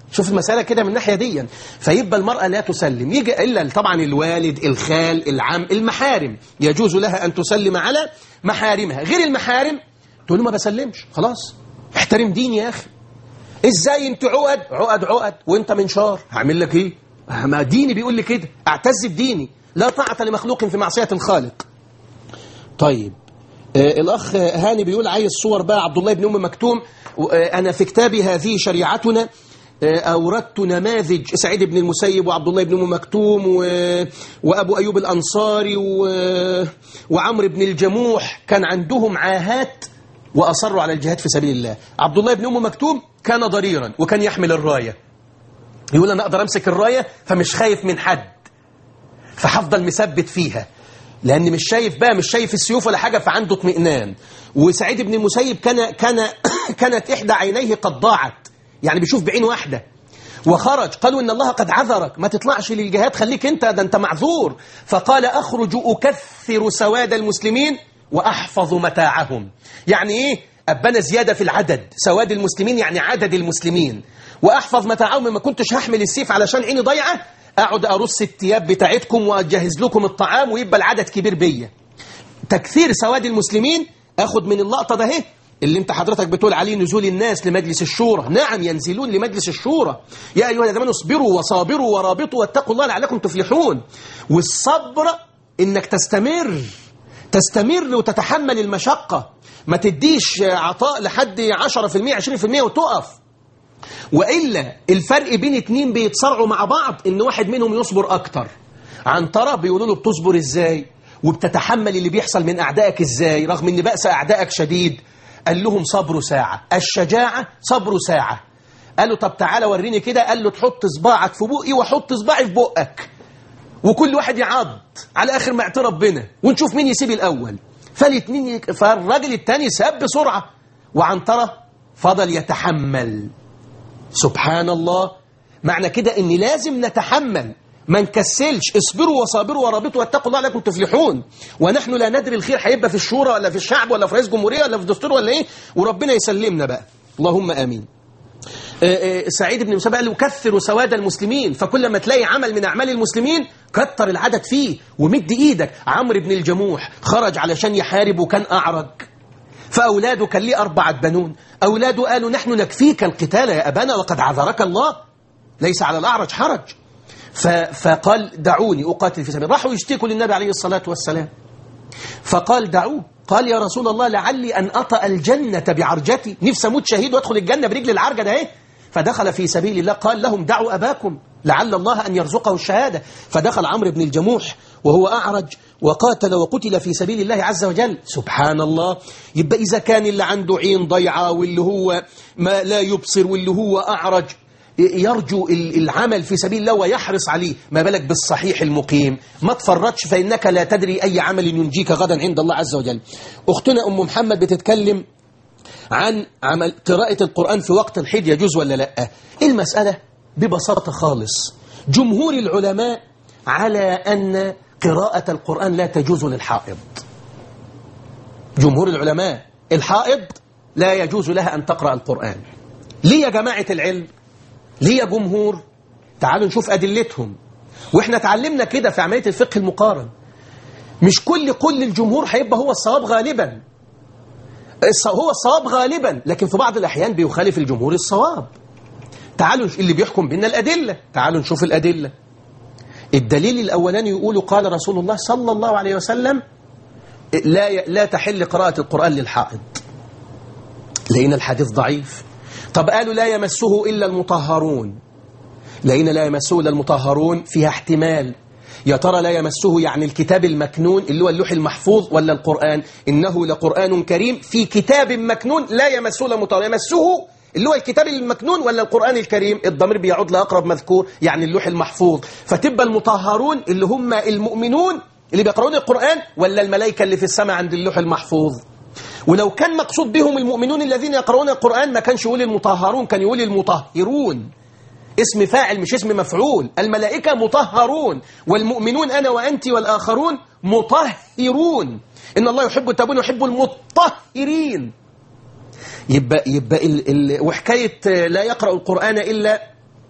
شوف المسألة كده من الناحية دي فيبقى المرأة لا تسلم يجي إلا طبعا الوالد الخال العم المحارم يجوز لها أن تسلم على محارمها غير المحارم تقول له ما بسلمش خلاص احترم ديني يا أخي ازاي انت عقد عقد عقد وانت منشار هعمل لك ايه ما ديني بيقول لي كده اعتز بديني لا طاعة لمخلوق في معصية الخالق طيب آه الأخ هاني بيقول عايز صور بقى عبد الله بن أم مكتوم آه أنا في كتابي هذه شريعتنا آه أوردت نماذج سعيد بن المسيب وعبد الله بن أم مكتوم و... وأبو أيوب الأنصاري و... وعمرو بن الجموح كان عندهم عاهات وأصروا على الجهاد في سبيل الله عبد الله بن أم مكتوم كان ضريرا وكان يحمل الراية يقول أنا أقدر أمسك الراية فمش خايف من حد فحفضل مثبت فيها لأن مش شايف بقى مش شايف السيوف ولا حاجة فعنده اطمئنان وسعيد بن المسيب كان كان كانت إحدى عينيه قد ضاعت يعني بيشوف بعين واحدة وخرج قالوا إن الله قد عذرك ما تطلعش للجهاد خليك أنت ده أنت معذور فقال أخرج أكثر سواد المسلمين وأحفظ متاعهم يعني إيه أبنى زيادة في العدد سواد المسلمين يعني عدد المسلمين وأحفظ متاعهم ما كنتش هحمل السيف علشان عيني ضيعة أقعد أرص الثياب بتاعتكم وأجهز لكم الطعام ويبقى العدد كبير بيا تكثير سواد المسلمين أخد من اللقطة ده اللي انت حضرتك بتقول عليه نزول الناس لمجلس الشورى نعم ينزلون لمجلس الشورى يا أيها الذين اصبروا وصابروا ورابطوا واتقوا الله لعلكم تفلحون والصبر إنك تستمر تستمر وتتحمل المشقة ما تديش عطاء لحد 10% 20% وتقف وإلا الفرق بين اتنين بيتصارعوا مع بعض إن واحد منهم يصبر أكتر عنترة بيقولوا له بتصبر إزاي وبتتحمل اللي بيحصل من أعدائك إزاي رغم إن بأس أعدائك شديد قال لهم صبر ساعة الشجاعة صبر ساعة قالوا طب تعالى وريني كده قال له تحط صباعك في بقي وحط صباعي في بقك وكل واحد يعض على آخر ما اعترف ربنا ونشوف مين يسيب الأول فالاثنين يك... فالراجل الثاني ساب بسرعة وعنترة فضل يتحمل سبحان الله معنى كده ان لازم نتحمل ما نكسلش اصبروا وصابروا ورابطوا واتقوا الله لكم تفلحون ونحن لا ندري الخير هيبقى في الشورى ولا في الشعب ولا في رئيس جمهوريه ولا في الدستور ولا ايه وربنا يسلمنا بقى اللهم امين آآ آآ سعيد بن مسيب قال كثروا سواد المسلمين فكل ما تلاقي عمل من اعمال المسلمين كتر العدد فيه ومد ايدك عمرو بن الجموح خرج علشان يحارب وكان اعرج فاولاده كان ليه اربعه بنون اولاده قالوا نحن نكفيك القتال يا ابانا وقد عذرك الله ليس على الاعرج حرج فقال دعوني اقاتل في سبيل راحوا يشتكوا للنبي عليه الصلاه والسلام فقال دعوه قال يا رسول الله لعلي أن أطأ الجنة بعرجتي نفسي أموت شهيد وأدخل الجنة برجل العرجة ده إيه فدخل في سبيل الله قال لهم دعوا أباكم لعل الله أن يرزقه الشهادة فدخل عمرو بن الجموح وهو أعرج وقاتل وقتل في سبيل الله عز وجل سبحان الله يبقى إذا كان اللي عنده عين ضيعة واللي هو ما لا يبصر واللي هو أعرج يرجو العمل في سبيل الله ويحرص عليه ما بالك بالصحيح المقيم ما تفرطش فإنك لا تدري أي عمل ينجيك غدا عند الله عز وجل أختنا أم محمد بتتكلم عن عمل قراءة القرآن في وقت الحيض يجوز ولا لا المسألة ببساطة خالص جمهور العلماء على أن قراءة القرآن لا تجوز للحائض جمهور العلماء الحائض لا يجوز لها أن تقرأ القرآن ليه يا جماعة العلم ليه يا جمهور تعالوا نشوف أدلتهم وإحنا تعلمنا كده في عملية الفقه المقارن مش كل كل الجمهور هيبقى هو الصواب غالبا هو الصواب غالبا لكن في بعض الأحيان بيخالف الجمهور الصواب تعالوا اللي بيحكم بينا الأدلة تعالوا نشوف الأدلة الدليل الأولاني يقول قال رسول الله صلى الله عليه وسلم لا لا تحل قراءة القرآن للحائض لقينا الحديث ضعيف طب قالوا لا يمسه إلا المطهرون لقينا لا يمسه إلا المطهرون فيها احتمال يا ترى لا يمسه يعني الكتاب المكنون اللي هو اللوح المحفوظ ولا القرآن إنه لقرآن كريم في كتاب مكنون لا يمسه إلا المطهرون يمسه اللي هو الكتاب المكنون ولا القرآن الكريم الضمير بيعود لأقرب مذكور يعني اللوح المحفوظ فتبقى المطهرون اللي هم المؤمنون اللي بيقرؤون القرآن ولا الملائكة اللي في السماء عند اللوح المحفوظ ولو كان مقصود بهم المؤمنون الذين يقرؤون القرآن ما كانش يقول المطهرون كان يقول المطهرون اسم فاعل مش اسم مفعول الملائكة مطهرون والمؤمنون أنا وأنت والآخرون مطهرون إن الله يحب التوابين ويحب المطهرين يبقى يبقى ال ال وحكاية لا يقرأ القرآن إلا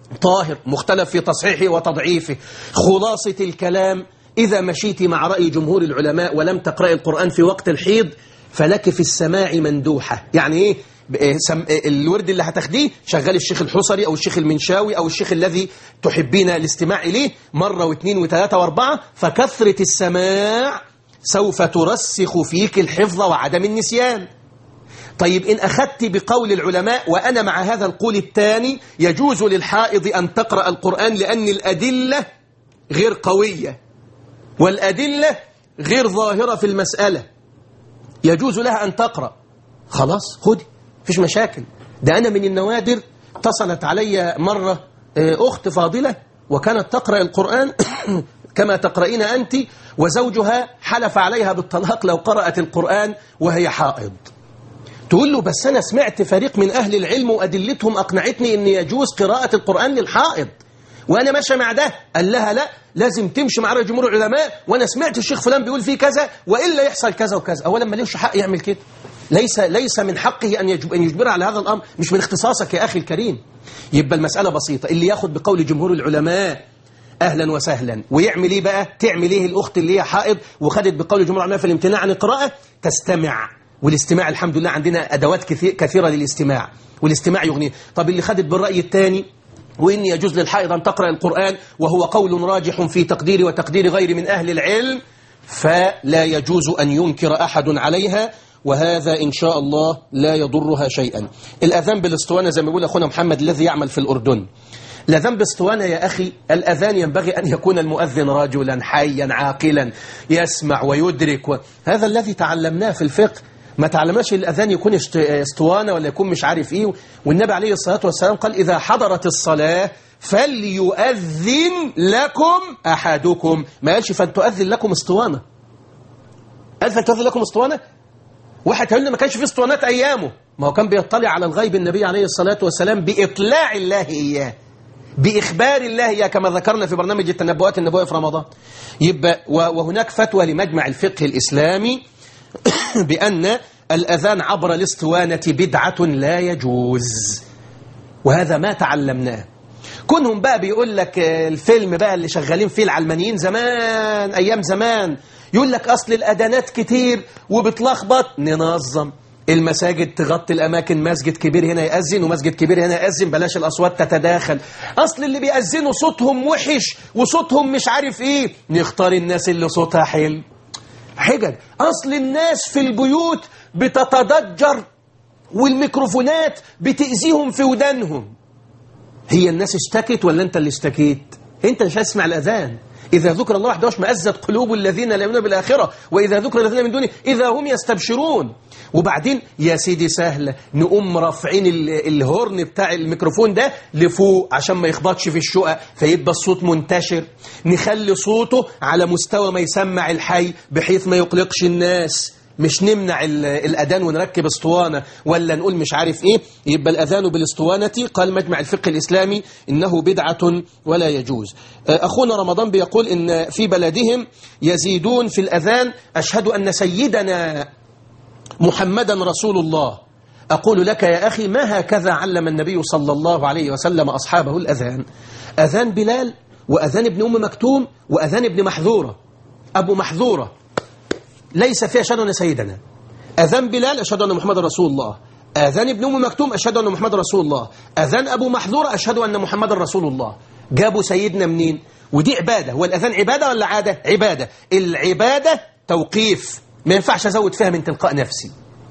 طاهر مختلف في تصحيحه وتضعيفه خلاصة الكلام إذا مشيت مع رأي جمهور العلماء ولم تقرأ القرآن في وقت الحيض فلك في السماع مندوحة يعني إيه ب- سم- الورد اللي هتاخديه شغال الشيخ الحصري أو الشيخ المنشاوي أو الشيخ الذي تحبين الاستماع إليه مرة واثنين وثلاثة واربعة فكثرة السماع سوف ترسخ فيك الحفظ وعدم النسيان طيب إن أخذت بقول العلماء وأنا مع هذا القول الثاني يجوز للحائض أن تقرأ القرآن لأن الأدلة غير قوية والأدلة غير ظاهرة في المسألة يجوز لها أن تقرأ خلاص خدي فيش مشاكل ده أنا من النوادر اتصلت علي مرة آه، أخت فاضلة وكانت تقرأ القرآن كما تقرأين أنت وزوجها حلف عليها بالطلاق لو قرأت القرآن وهي حائض تقول له بس أنا سمعت فريق من أهل العلم وأدلتهم أقنعتني أن يجوز قراءة القرآن للحائض وأنا ماشي مع ده قال لها لا لازم تمشي مع رأي جمهور العلماء وأنا سمعت الشيخ فلان بيقول فيه كذا وإلا يحصل كذا وكذا أولا ما ليش حق يعمل كده ليس ليس من حقه أن يجب أن يجبر على هذا الأمر مش من اختصاصك يا أخي الكريم يبقى المسألة بسيطة اللي ياخد بقول جمهور العلماء اهلا وسهلا ويعمل ايه بقى تعمل ايه الاخت اللي هي حائض وخدت بقول جمهور العلماء في الامتناع عن القراءه تستمع والاستماع الحمد لله عندنا ادوات كثير كثيره للاستماع والاستماع يغني طب اللي خدت بالراي الثاني وإن يجوز للحائض أن تقرأ القرآن وهو قول راجح في تقدير وتقدير غير من أهل العلم فلا يجوز أن ينكر أحد عليها وهذا إن شاء الله لا يضرها شيئا الأذان بالاسطوانة زي ما يقول أخونا محمد الذي يعمل في الأردن الأذان بالاسطوانة يا أخي الأذان ينبغي أن يكون المؤذن رجلا حيا عاقلا يسمع ويدرك و... هذا الذي تعلمناه في الفقه ما تعلمناش الأذان يكون اشت- اسطوانة ولا يكون مش عارف إيه والنبي عليه الصلاة والسلام قال إذا حضرت الصلاة فليؤذن لكم أحدكم ما قالش فلتؤذن لكم اسطوانة قال فلتؤذن لكم اسطوانة واحد هيقول لي ما كانش في اسطوانات أيامه ما هو كان بيطلع على الغيب النبي عليه الصلاة والسلام بإطلاع الله إياه بإخبار الله إياه كما ذكرنا في برنامج التنبؤات النبوية في رمضان يبقى و- وهناك فتوى لمجمع الفقه الإسلامي بأن الأذان عبر الاسطوانة بدعة لا يجوز وهذا ما تعلمناه كونهم بقى بيقول لك آه، الفيلم بقى اللي شغالين فيه العلمانيين زمان أيام زمان يقول لك أصل الأذانات كتير وبتلخبط ننظم المساجد تغطي الأماكن مسجد كبير هنا يأذن ومسجد كبير هنا يأذن بلاش الأصوات تتداخل أصل اللي بيأذنوا صوتهم وحش وصوتهم مش عارف إيه نختار الناس اللي صوتها حلو حجج أصل الناس في البيوت بتتضجر والميكروفونات بتأذيهم في ودانهم هي الناس اشتكت ولا انت اللي اشتكيت انت مش هتسمع الاذان اذا ذكر الله وحده اشمئزت قلوب الذين لا يؤمنون بالاخره واذا ذكر الذين من دونه اذا هم يستبشرون وبعدين يا سيدي سهله نقوم رافعين ال- الهورن بتاع الميكروفون ده لفوق عشان ما يخبطش في الشقق فيبقى الصوت منتشر نخلي صوته على مستوى ما يسمع الحي بحيث ما يقلقش الناس مش نمنع ال- الأذان ونركب اسطوانة ولا نقول مش عارف إيه يبقى الأذان بالاسطوانة قال مجمع الفقه الإسلامي إنه بدعة ولا يجوز آه، أخونا رمضان بيقول إن في بلدهم يزيدون في الأذان أشهد أن سيدنا محمدا رسول الله أقول لك يا أخي ما هكذا علم النبي صلى الله عليه وسلم أصحابه الأذان أذان بلال وأذان ابن أم مكتوم وأذان ابن محذورة أبو محذورة ليس فيها أشهد أن سيدنا أذان بلال أشهد أن محمد رسول الله أذان ابن أم مكتوم أشهد أن محمد رسول الله أذان أبو محذور أشهد أن محمد رسول الله جابوا سيدنا منين ودي عبادة هو الأذان عبادة ولا عادة عبادة العبادة توقيف ما ينفعش أزود فيها من تلقاء نفسي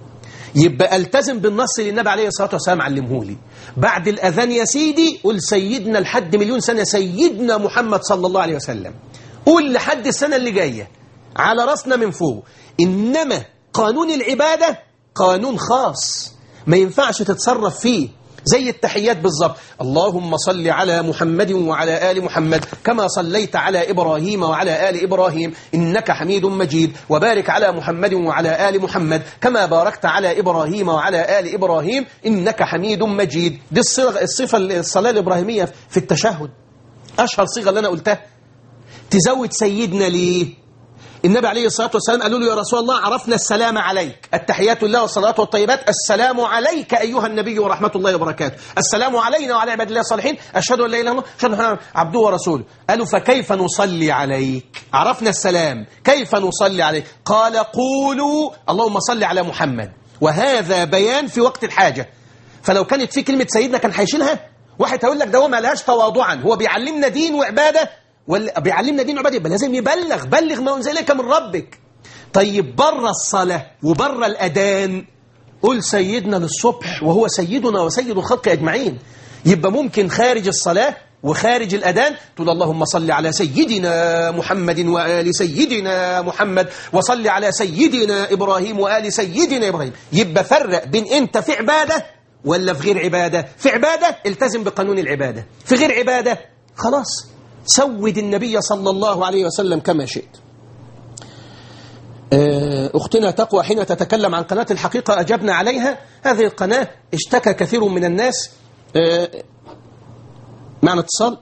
يبقى التزم بالنص اللي النبي عليه الصلاة والسلام علمه لي بعد الأذان يا سيدي قل سيدنا لحد مليون سنة سيدنا محمد صلى الله عليه وسلم قول لحد السنة اللي جاية على راسنا من فوق إنما قانون العبادة قانون خاص ما ينفعش تتصرف فيه زي التحيات بالظبط اللهم صل على محمد وعلى آل محمد كما صليت على إبراهيم وعلى آل إبراهيم إنك حميد مجيد وبارك على محمد وعلى آل محمد كما باركت على إبراهيم وعلى آل إبراهيم إنك حميد مجيد دي الصيغة الصفة الصلاة الإبراهيمية في التشهد أشهر صيغة اللي أنا قلتها تزود سيدنا ليه النبي عليه الصلاة والسلام قالوا له يا رسول الله عرفنا السلام عليك التحيات الله والصلاة والطيبات السلام عليك أيها النبي ورحمة الله وبركاته السلام علينا وعلى عباد الله الصالحين أشهد أن لا إله إلا الله أشهد أن محمدا عبده ورسوله قالوا فكيف نصلي عليك عرفنا السلام كيف نصلي عليك قال قولوا اللهم صل على محمد وهذا بيان في وقت الحاجة فلو كانت في كلمة سيدنا كان هيشيلها واحد هيقول لك ده هو ما لهاش تواضعا هو بيعلمنا دين وعبادة ولا بيعلمنا دين وعبادة يبقى لازم يبلغ بلغ ما أنزل إليك من ربك طيب بره الصلاة وبره الأذان قل سيدنا للصبح وهو سيدنا وسيد الخلق أجمعين يبقى ممكن خارج الصلاة وخارج الأذان تقول اللهم صل على سيدنا محمد وآل سيدنا محمد وصل على سيدنا إبراهيم وآل سيدنا إبراهيم يبقى فرق بين أنت في عبادة ولا في غير عبادة في عبادة التزم بقانون العبادة في غير عبادة خلاص سود النبي صلى الله عليه وسلم كما شئت أختنا تقوى حين تتكلم عن قناة الحقيقة أجبنا عليها هذه القناة اشتكى كثير من الناس معنى اتصال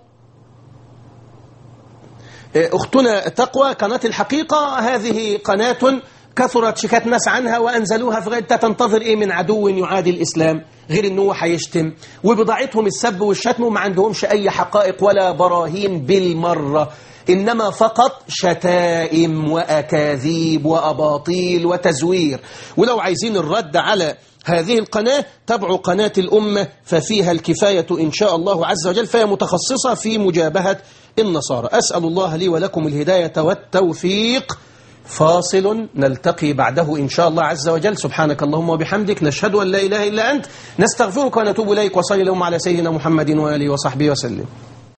أختنا تقوى قناة الحقيقة هذه قناة كثرت شكات ناس عنها وأنزلوها في غير تنتظر إيه من عدو يعادي الإسلام غير إن هو هيشتم وبضاعتهم السب والشتم وما عندهمش أي حقائق ولا براهين بالمرة إنما فقط شتائم وأكاذيب وأباطيل وتزوير ولو عايزين الرد على هذه القناة تبع قناة الأمة ففيها الكفاية إن شاء الله عز وجل فهي متخصصة في مجابهة النصارى أسأل الله لي ولكم الهداية والتوفيق فاصل نلتقي بعده إن شاء الله عز وجل سبحانك اللهم وبحمدك نشهد أن لا إله إلا أنت نستغفرك ونتوب إليك وصلي اللهم على سيدنا محمد وآله وصحبه وسلم